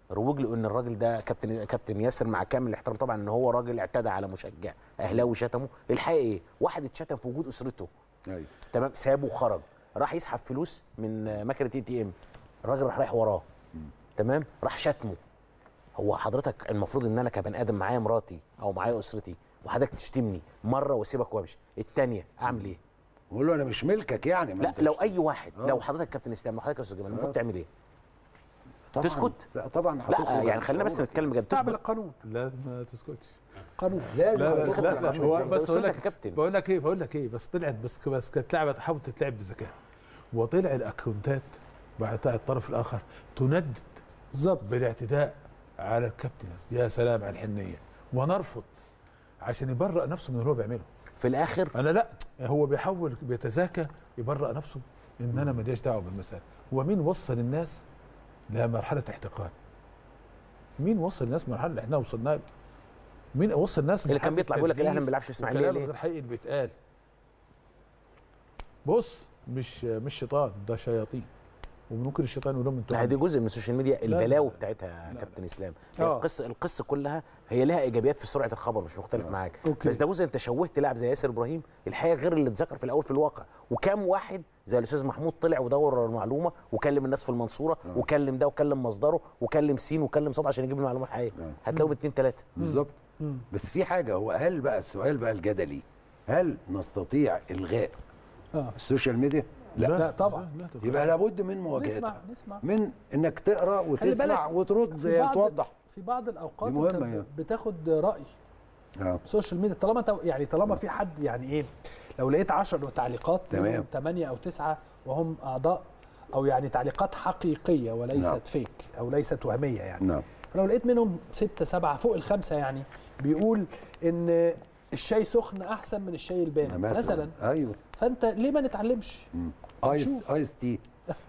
روج له ان الراجل ده كابتن كابتن ياسر مع كامل الاحترام طبعا ان هو راجل اعتدى على مشجع اهلاوي شتمه الحقيقه ايه واحد اتشتم في وجود اسرته ايوه تمام سابه وخرج راح يسحب فلوس من مكنه اي تي ام الراجل راح رايح وراه تمام راح شتمه هو حضرتك المفروض ان انا كبني ادم معايا مراتي او معايا اسرتي وحضرتك تشتمني مره واسيبك وامشي الثانيه اعمل ايه بقول له انا مش ملكك يعني ما لا أنت لو مش- اي واحد آه. لو حضرتك كابتن اسلام لو حضرتك يا استاذ جمال المفروض آه. تعمل ايه طبعاً- تسكت؟ لا طبعا لا هتخرج يعني عن خلينا بس شعورك. نتكلم بجد استعمل تسكت القانون لازم ما تسكتش قانون لازم لا لا هتخرج لا, عن لا هو شعورك. بس اقول أسرتك لك يا كابتن. بقول لك ايه بقول لك ايه بس طلعت بس بس كانت لعبه تحاول تتلعب بذكاء وطلع الاكونتات بتاع الطرف الاخر تندد بالظبط بالاعتداء على الكابتن يا سلام على الحنيه ونرفض عشان يبرأ نفسه من اللي هو بيعمله في الاخر انا لا هو بيحاول بيتزاكى يبرأ نفسه ان انا ماليش دعوه بالمساله هو مين وصل الناس لمرحله احتقان مين وصل الناس لمرحله اللي احنا وصلنا له؟ مين وصل الناس اللي كان لمرحلة بيطلع بيقول لك الاهلي ما التدليس بيلعبش في اسماعيليه والكلام ليه الغير حقيقي اللي بيتقال بص مش مش شيطان ده شياطين وممكن الشيطان يقول لهم انتوا لا دي جزء من السوشيال ميديا لا، البلاوي لا. بتاعتها يا لا، كابتن اسلام آه. هي القصه القصه كلها هي لها ايجابيات في سرعه الخبر مش مختلف معاك أوكي. بس ده جزء انت شوهت لاعب زي ياسر ابراهيم الحقيقه غير اللي اتذكر في الاول في الواقع وكام واحد زي الاستاذ محمود طلع ودور المعلومه وكلم الناس في المنصوره وكلم ده وكلم مصدره وكلم سين وكلم صاد عشان يجيب المعلومه الحقيقيه هتلاقوا باثنين ثلاثه بالظبط بس في حاجه هو هل بقى السؤال بقى الجدلي هل نستطيع الغاء اه السوشيال ميديا؟ لا, لا طبعا لا تتخيل. يبقى لابد من نسمع مواجهتها نسمع من انك تقرا خلي وتسمع بالك وترد في بعض- توضح في بعض الاوقات دي مهمة انت يعني. بتاخد راي اه سوشيال ميديا طالما انت يعني طالما في حد يعني ايه لو لقيت 10 تعليقات تمام. 8 او 9 وهم اعضاء او يعني تعليقات حقيقيه وليست نعم. فيك او ليست وهميه يعني نعم فلو لقيت منهم 6 7 فوق الخمسه يعني بيقول ان الشاي سخن احسن من الشاي البارد مثلا ايوه فانت ليه ما نتعلمش مم. ايس نشوف. ايس تي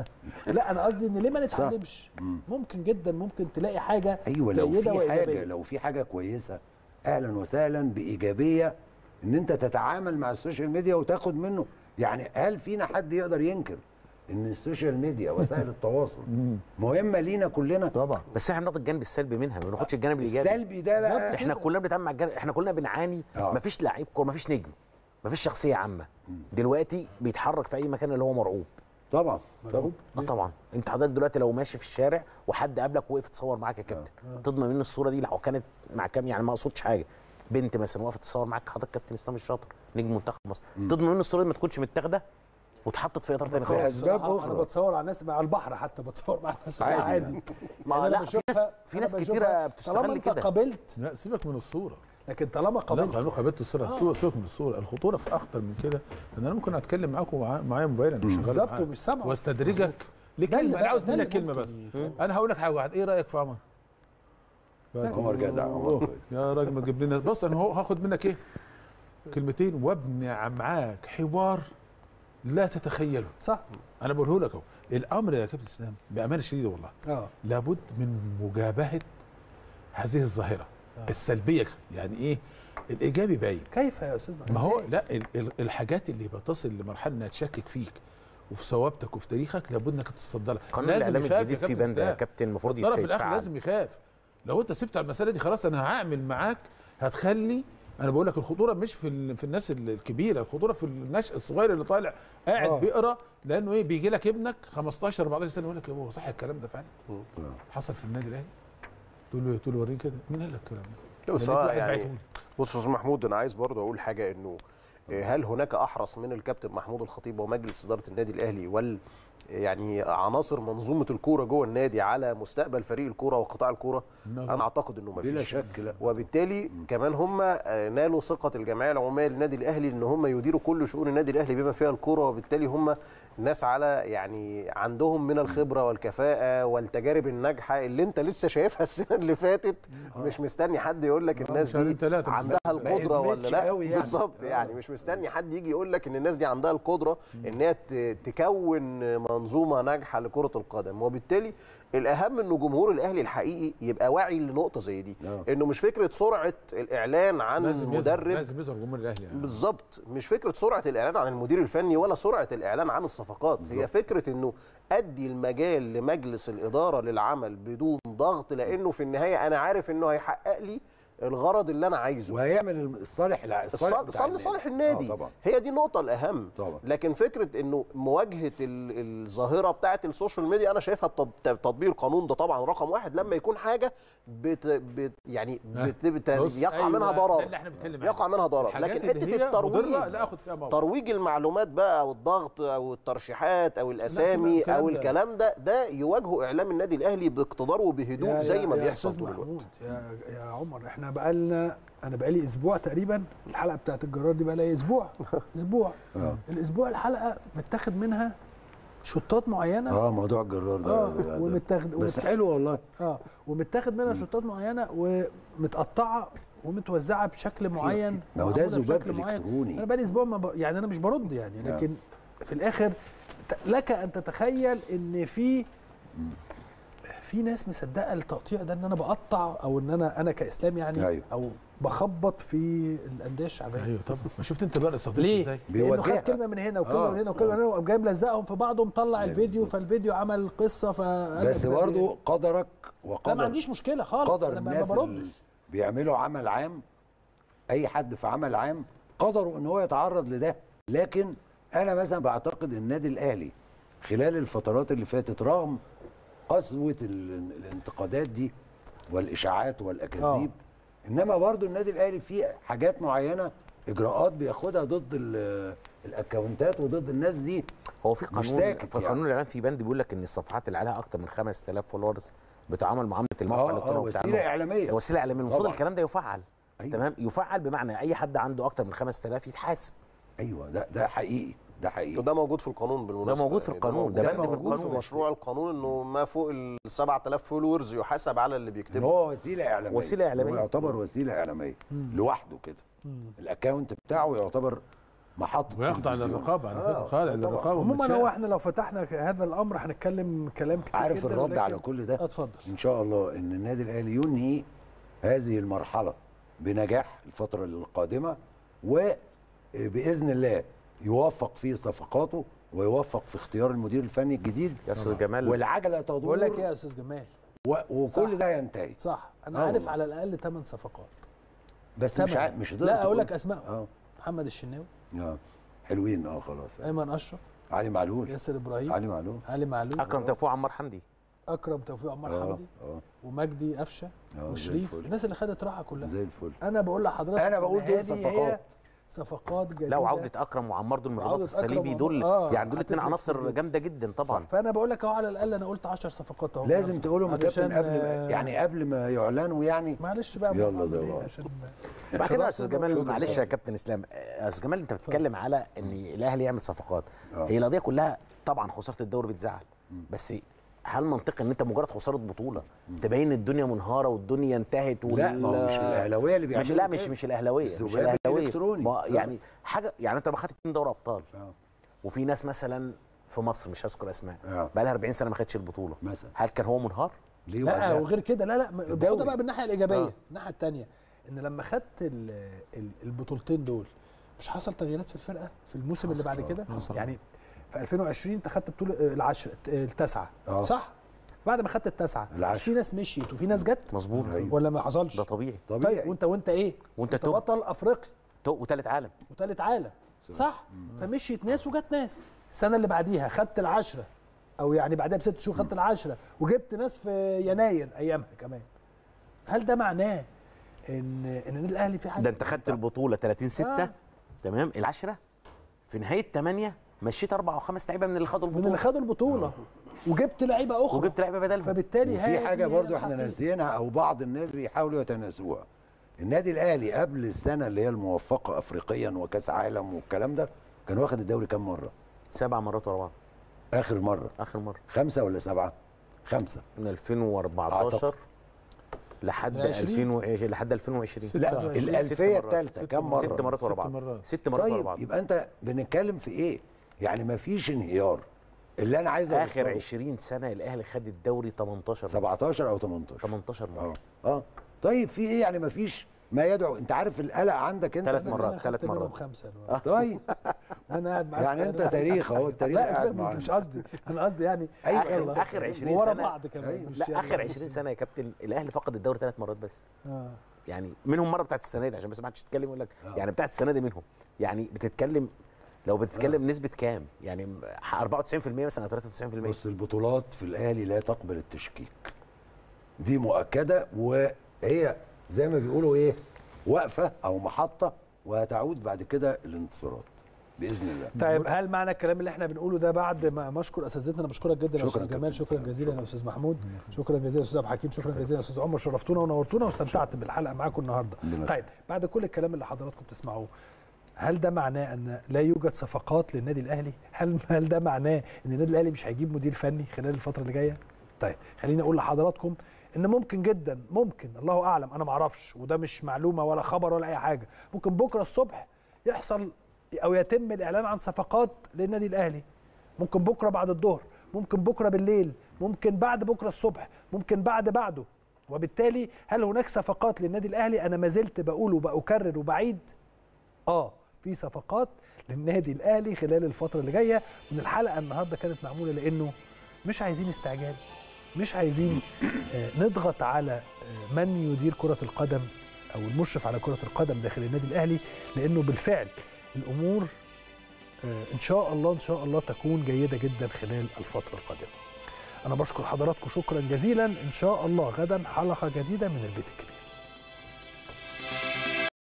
لا انا قصدي ان ليه ما صح. نتعلمش مم. ممكن جدا ممكن تلاقي حاجه ايوه لو جيدة في وإيجابية. حاجه لو في حاجه كويسه اهلا وسهلا بايجابيه ان انت تتعامل مع السوشيال ميديا وتاخد منه يعني هل فينا حد يقدر ينكر ان السوشيال ميديا وسائل التواصل مهمه لينا كلنا طبعا بس احنا بناخد الجانب السلبي منها ما بناخدش الجانب الايجابي السلبي ده بقى احنا كلنا بنتعامل مع الجانب احنا كلنا بنعاني آه. مفيش لعيب كوره مفيش نجم مفيش شخصيه عامه دلوقتي بيتحرك في اي مكان اللي هو مرعوب طبعا طبعا اه طبعا انت حضرتك دلوقتي لو ماشي في الشارع وحد قابلك وقف تصور معاك يا كابتن تضمن ان الصوره دي لو كانت مع كام يعني ما اقصدش حاجه بنت مثلا وقفت تصور معاك حضرتك كابتن اسلام الشاطر نجم منتخب مصر تضمن ان الصوره دي ما تكونش متاخده واتحطت في اطار تاني بتصور خالص أسباب الصراحة أخرى. انا بتصور على الناس مع البحر حتى بتصور مع الناس عادي عادي, يعني. ما يعني أنا لا في ناس بشوفها- في أنا ناس بشوفها كتيره طالما بتستغل انت كده قابلت لا سيبك من الصوره لكن طالما لا قابلت قانون قابلت الصوره الصوره سيبك من الصوره الخطوره في اخطر من كده ان انا ممكن اتكلم معاكم ومعا- معايا موبايل انا مش شغال بالظبط معاك. ومش سامعه واستدرجك ده اللي لكلمه بقى- انا عاوز ده اللي منك كلمه ممكن بس ي- انا هقول لك حاجه واحده ايه رايك في عمر؟ عمر جدع عمر أوه، كويس. يا راجل ما تجيب لنا بص انا هو هاخد منك ايه؟ كلمتين وابني معاك حوار لا تتخيله صح انا بقوله لك اهو الامر يا كابتن اسلام بامانه شديده والله اه لابد من مجابهه هذه الظاهره السلبيه يعني ايه الايجابي باين كيف يا استاذ ما هو إزاي؟ لا ال- ال- الحاجات اللي بتصل لمرحله انها تشكك فيك وفي ثوابتك وفي تاريخك لابد انك تتصدى لها قانون لازم الاعلام يخاف الجديد يا فيه كابتن بند يا إسلام. كابتن المفروض الطرف الاخر يتفعل. لازم يخاف لو انت سبت على المساله دي خلاص انا هعمل معاك هتخلي انا بقول لك الخطوره مش في ال- في الناس ال- الكبيره الخطوره في النشء الصغير اللي طالع قاعد آه. بيقرا لانه ايه بيجي لك ابنك 15 14 سنه يقول لك يا بابا صح الكلام ده فعلا حصل في النادي الاهلي تقول له تقول له وريني كده مين قال لك الكلام ده؟ بس لقيت هو واحد يعني بعته لي. بص يا استاذ محمود انا عايز برضه اقول حاجه انه آه، هل هناك احرص من الكابتن محمود الخطيب ومجلس اداره النادي الاهلي وال يعني عناصر منظومه الكوره جوه النادي على مستقبل فريق الكوره وقطاع الكوره نعم. انا اعتقد انه ما بلا فيش شك لا وبالتالي كمان هم آه، نالوا ثقه الجمعيه العموميه للنادي الاهلي ان هم يديروا كل شؤون النادي الاهلي بما فيها الكوره وبالتالي هم ناس على يعني عندهم من الخبره والكفاءه والتجارب الناجحه اللي انت لسه شايفها السنه اللي فاتت مش مستني حد يقول لك الناس شهرين دي تلاتة عندها ما القدره ولا قدمتش لا قوي يعني. بالظبط يعني مش مستني حد يجي يقول لك ان الناس دي عندها القدره ان هي ت- تكون منظومه ناجحه لكره القدم وبالتالي الاهم انه جمهور الاهلي الحقيقي يبقى واعي لنقطه زي دي آه. انه مش فكره سرعه الاعلان عن لازم يظهر المدرب لازم يظهر جمهور الاهلي يعني. بالظبط مش فكره سرعه الاعلان عن المدير الفني ولا سرعه الاعلان عن الصفقات هي فكره انه ادي المجال لمجلس الاداره للعمل بدون ضغط لانه في النهايه انا عارف انه هيحقق لي الغرض اللي انا عايزه وهيعمل الصالح الع- الصالح الصالح بتاع لصالح النادي آه طبعا هي دي النقطة الأهم طبعا. لكن فكرة إنه مواجهة ال- الظاهرة بتاعة السوشيال ميديا أنا شايفها بتط- تطبيق القانون ده طبعا رقم واحد لما يكون حاجة بت بت يعني بت بت بص، يقع أيوة، منها ده ضرر اللي احنا بنتكلم يقع عليه. منها ضرر الحاجات لكن اللي حتة هي مضرة الترويج لا اخد فيها موقف ترويج المعلومات بقى او الضغط او الترشيحات او الاسامي الكلام او ده. الكلام ده ده يواجهه اعلام النادي الاهلي باقتدار وبهدوء يا- زي يا- ما يا بيحصل أستاذ طول الوقت محمود يا يا عمر احنا بقالنا انا بقالي اسبوع تقريبا الحلقه بتاعت الجرار دي بقى لها اسبوع اسبوع آه. الاسبوع الحلقه متاخد منها شطات معينه اه موضوع الجرار ده, اه ده- ده. ومتاخد بس ومت- حلو والله اه ومتاخد منها شطات معينه ومتقطعه ومتوزعه بشكل معين ما هو ده ومعمولة ذباب بشكل معين. إلكتروني. انا بقالي اسبوع ما ب... يعني انا مش برد يعني نعم. لكن في الاخر ت- لك ان تتخيل ان في في ناس مصدقه التقطيع ده ان انا بقطع او ان انا انا كاسلام يعني أيوة. او بخبط في الانديه الشعبيه ايوه طبعا ما شفت انت بقى استخدمت ليه؟ ازاي لانه خد بيوجهها. كلمه من هنا وكلمه آه، من هنا وكلمه آه. من هنا وقام جاي ملزقهم في بعض ومطلع أيوة الفيديو بالظبط. فالفيديو عمل قصه ف بس برضه قدرك لا وقدر ما عنديش مشكله خالص قدر انا ما ما الناس اللي بردش بيعملوا عمل عام اي حد في عمل عام قدروا ان هو يتعرض لده لكن انا مثلا بعتقد النادي الاهلي خلال الفترات اللي فاتت رغم قسوه ال- الانتقادات دي والاشاعات والاكاذيب انما برضو النادي الاهلي فيه حاجات معينه اجراءات بياخدها ضد ال- الاكونتات وضد الناس دي هو في مش قانون ساكت في قانون الاعلان في بند بيقول لك ان الصفحات اللي عليها اكتر من 5000 فولورز بتعامل معامله الموقع اه اه الالكتروني بتاع وسيله الموقع. اعلاميه وسيله اعلاميه المفروض طبعاً. الكلام ده يفعل أيوة. تمام يفعل بمعنى اي حد عنده اكتر من 5000 يتحاسب ايوه ده ده حقيقي ده حقيقي وده موجود في القانون بالمناسبه موجود في يعني القانون، ده ده بند في موجود في القانون. مشروع القانون انه ما فوق ال 7000 فولورز يحاسب على اللي ان بيكتبه هو وسيله اعلاميه وسيلة إعلامية. هو يعتبر وسيله اعلاميه لوحده كده الاكونت بتاعه يعتبر محطه ويخضع تلفزيون. للرقابه على آه، فكره خاضع طبعاً. للرقابه عموما ومتشاف. هو احنا لو فتحنا ك- هذا الامر هنتكلم كلام كتير عارف جدا الرد ولكن- على كل ده آه، اتفضل ان شاء الله ان النادي الاهلي ينهي هذه المرحله بنجاح الفتره القادمه وباذن الله يوفق في صفقاته ويوفق في اختيار المدير الفني الجديد يا استاذ جمال والعجله تدور بقول لك ايه يا استاذ جمال و- وكل صح. ده ينتهي صح انا آه عارف والله. على الاقل 8 صفقات بس مش تمن. ع... مش هتقدر لا اقول تقول- لك اسماء اه محمد الشناوي اه حلوين اه خلاص ايمن اشرف علي معلول ياسر ابراهيم علي معلول علي معلول اكرم توفيق عمار حمدي اكرم توفيق عمار اه حمدي اه ومجدي قفشه آه، زي وشريف الفل. الناس اللي خدت راحه كلها زي الفل انا بقول لحضرتك أنا بقول إن دول هذه صفقات. هي صفقات جديده لا وعوده اكرم وعمار دول من الرباط وعودة الصليبي أكرم دول وعمار. آه، يعني دول اتنين هتفرق عناصر كتير جدا. جامده جدا طبعا فانا بقول لك اهو على الاقل انا قلت 10 صفقات اهو لازم تقولهم يا كابتن علشان، قبل آه، ما يعني قبل ما يعلنوا يعني معلش بقى يلا أعمل زي إيه بعض. عشان بعد كده يا شرفت استاذ بقى. جمال شكراً. معلش يا كابتن اسلام يا استاذ جمال انت بتتكلم على ان الاهلي يعمل صفقات آه. هي القضيه كلها طبعا خساره الدوري بتزعل بس هل منطقي ان انت مجرد خساره بطوله تبين الدنيا منهاره والدنيا انتهت لا ما هو مش الاهلاويه اللي مش بيعملوا لا مش كده. مش الاهلاويه مش الذباب الاهلاويه الإلكتروني. ما آه. يعني حاجه يعني انت لما خدت اتنين دوري ابطال آه. وفي ناس مثلا في مصر مش هذكر اسماء آه. بقى لها 40 سنه ما خدتش البوطوله مثلا هل كان هو منهار؟ ليه لا وقتها؟ وغير كده لا لا الدوري. باخدها بقى بالناحيه الايجابيه آه. الناحيه الثانيه ان لما خدت ال- ال- البطولتين دول مش حصل تغييرات في الفرقه في الموسم اللي بعد كده حصل. يعني في 2020 انت خدت بطوله آه، العشره آه، التاسعه آه. صح بعد ما خدت التاسعه العشرة. مش في ناس مشيت وفي ناس جت مظبوط أيوة. ولا ما حصلش ده طبيعي طبيعي طيب وانت وانت ايه وانت انت توب. بطل افريقيا تو- وتالت عالم وثالث عالم صح فمشيت ناس وجت ناس السنه اللي بعديها خدت العشره او يعني بعدها بست شهور خدت العشره وجبت ناس في يناير ايامها كمان هل ده معناه ان ان النادي الاهلي في حاجه ده انت خدت البطوله 30 6 آه. تمام العشره في نهايه 8 مشيت اربع او خمس لعيبه من اللي خدوا من البطوله اللي خدوا البطوله وجبت لعيبه اخرى وجبت لعيبه بدلهم فبالتالي وفي هذه حاجه هي برضو احنا الحقيقة. ناسيينها او بعض الناس بيحاولوا يتناسوها النادي الاهلي قبل السنه اللي هي الموفقه افريقيا وكاس عالم والكلام ده كان واخد الدوري كام مره سبع مرات ورا بعض اخر مره اخر مره خمسه ولا سبعه خمسه من 2014 لحد عشرين. 2020 لحد 2020 ستة. لا ست الالفيه مرات. الثالثه ست كام مرات. مره ست مرات ورا ست بعض مرات. ست مرات ورا طيب بعض يبقى انت بنتكلم في ايه يعني ما فيش انهيار اللي انا عايز اخر أوصله 20 سنه الاهلي خد الدوري 18 مرة. 17 او 18 18 مره اه اه طيب في ايه يعني ما فيش ما يدعو انت عارف القلق عندك انت ثلاث أنا- مرات، أنا ثلاث خدت منهم مرات. خمسه طيب وانا قاعد معاك يعني انت تاريخ اهو التاريخ لا قاعد اسمعني معانا مش قصدي انا قصدي يعني أيوة، آخر- يلا. آخر 20 ورا سنة. بعض كمان أيوة. مش لا يعني اخر 20 سنه يا كابتن الاهلي فقد الدوري ثلاث مرات بس آه. يعني منهم مره بتاعت السنه دي عشان بس ما حدش يتكلم يقول لك يعني بتاعت السنه دي منهم يعني بتتكلم لو بتتكلم نسبه كام يعني 94% مثلا او 93% بص البطولات في الاهلي لا تقبل التشكيك دي مؤكده وهي زي ما بيقولوا ايه وقفه او محطه وهتعود بعد كده الانتصارات باذن الله طيب هل معنى الكلام اللي احنا بنقوله ده بعد ما ما اشكر اساتذتنا انا بشكرك جدا يا شكراً استاذ كابتن جمال شكرا إسلام. جزيلا يا استاذ محمود شكرا جزيلا يا استاذ عبد الحكيم شكرا جزيلا يا استاذ عمر شرفتونا ونورتونا واستمتعت بالحلقه معاكم النهارده ربنا طيب بعد كل الكلام اللي حضراتكم بتسمعوه هل ده معناه ان لا يوجد صفقات للنادي الاهلي؟ هل هل ده معناه ان النادي الاهلي مش هيجيب مدير فني خلال الفتره اللي جايه؟ طيب خليني اقول لحضراتكم ان ممكن جدا ممكن الله اعلم انا ما اعرفش وده مش معلومه ولا خبر ولا اي حاجه ممكن بكره الصبح يحصل او يتم الاعلان عن صفقات للنادي الاهلي ممكن بكره بعد الظهر ممكن بكره بالليل ممكن بعد بكره الصبح ممكن بعد بعده وبالتالي هل هناك صفقات للنادي الاهلي انا ما زلت بقول وبأكرر وبعيد اه في صفقات للنادي الاهلي خلال الفتره اللي جايه وان الحلقه النهارده كانت معموله لانه مش عايزين استعجال مش عايزين آه، نضغط على آه، من يدير كره القدم او المشرف على كره القدم داخل النادي الاهلي لانه بالفعل الامور آه، ان شاء الله ان شاء الله تكون جيده جدا خلال الفتره القادمه انا بشكر حضراتكم شكرا جزيلا ان شاء الله غدا حلقه جديده من البيت الكبير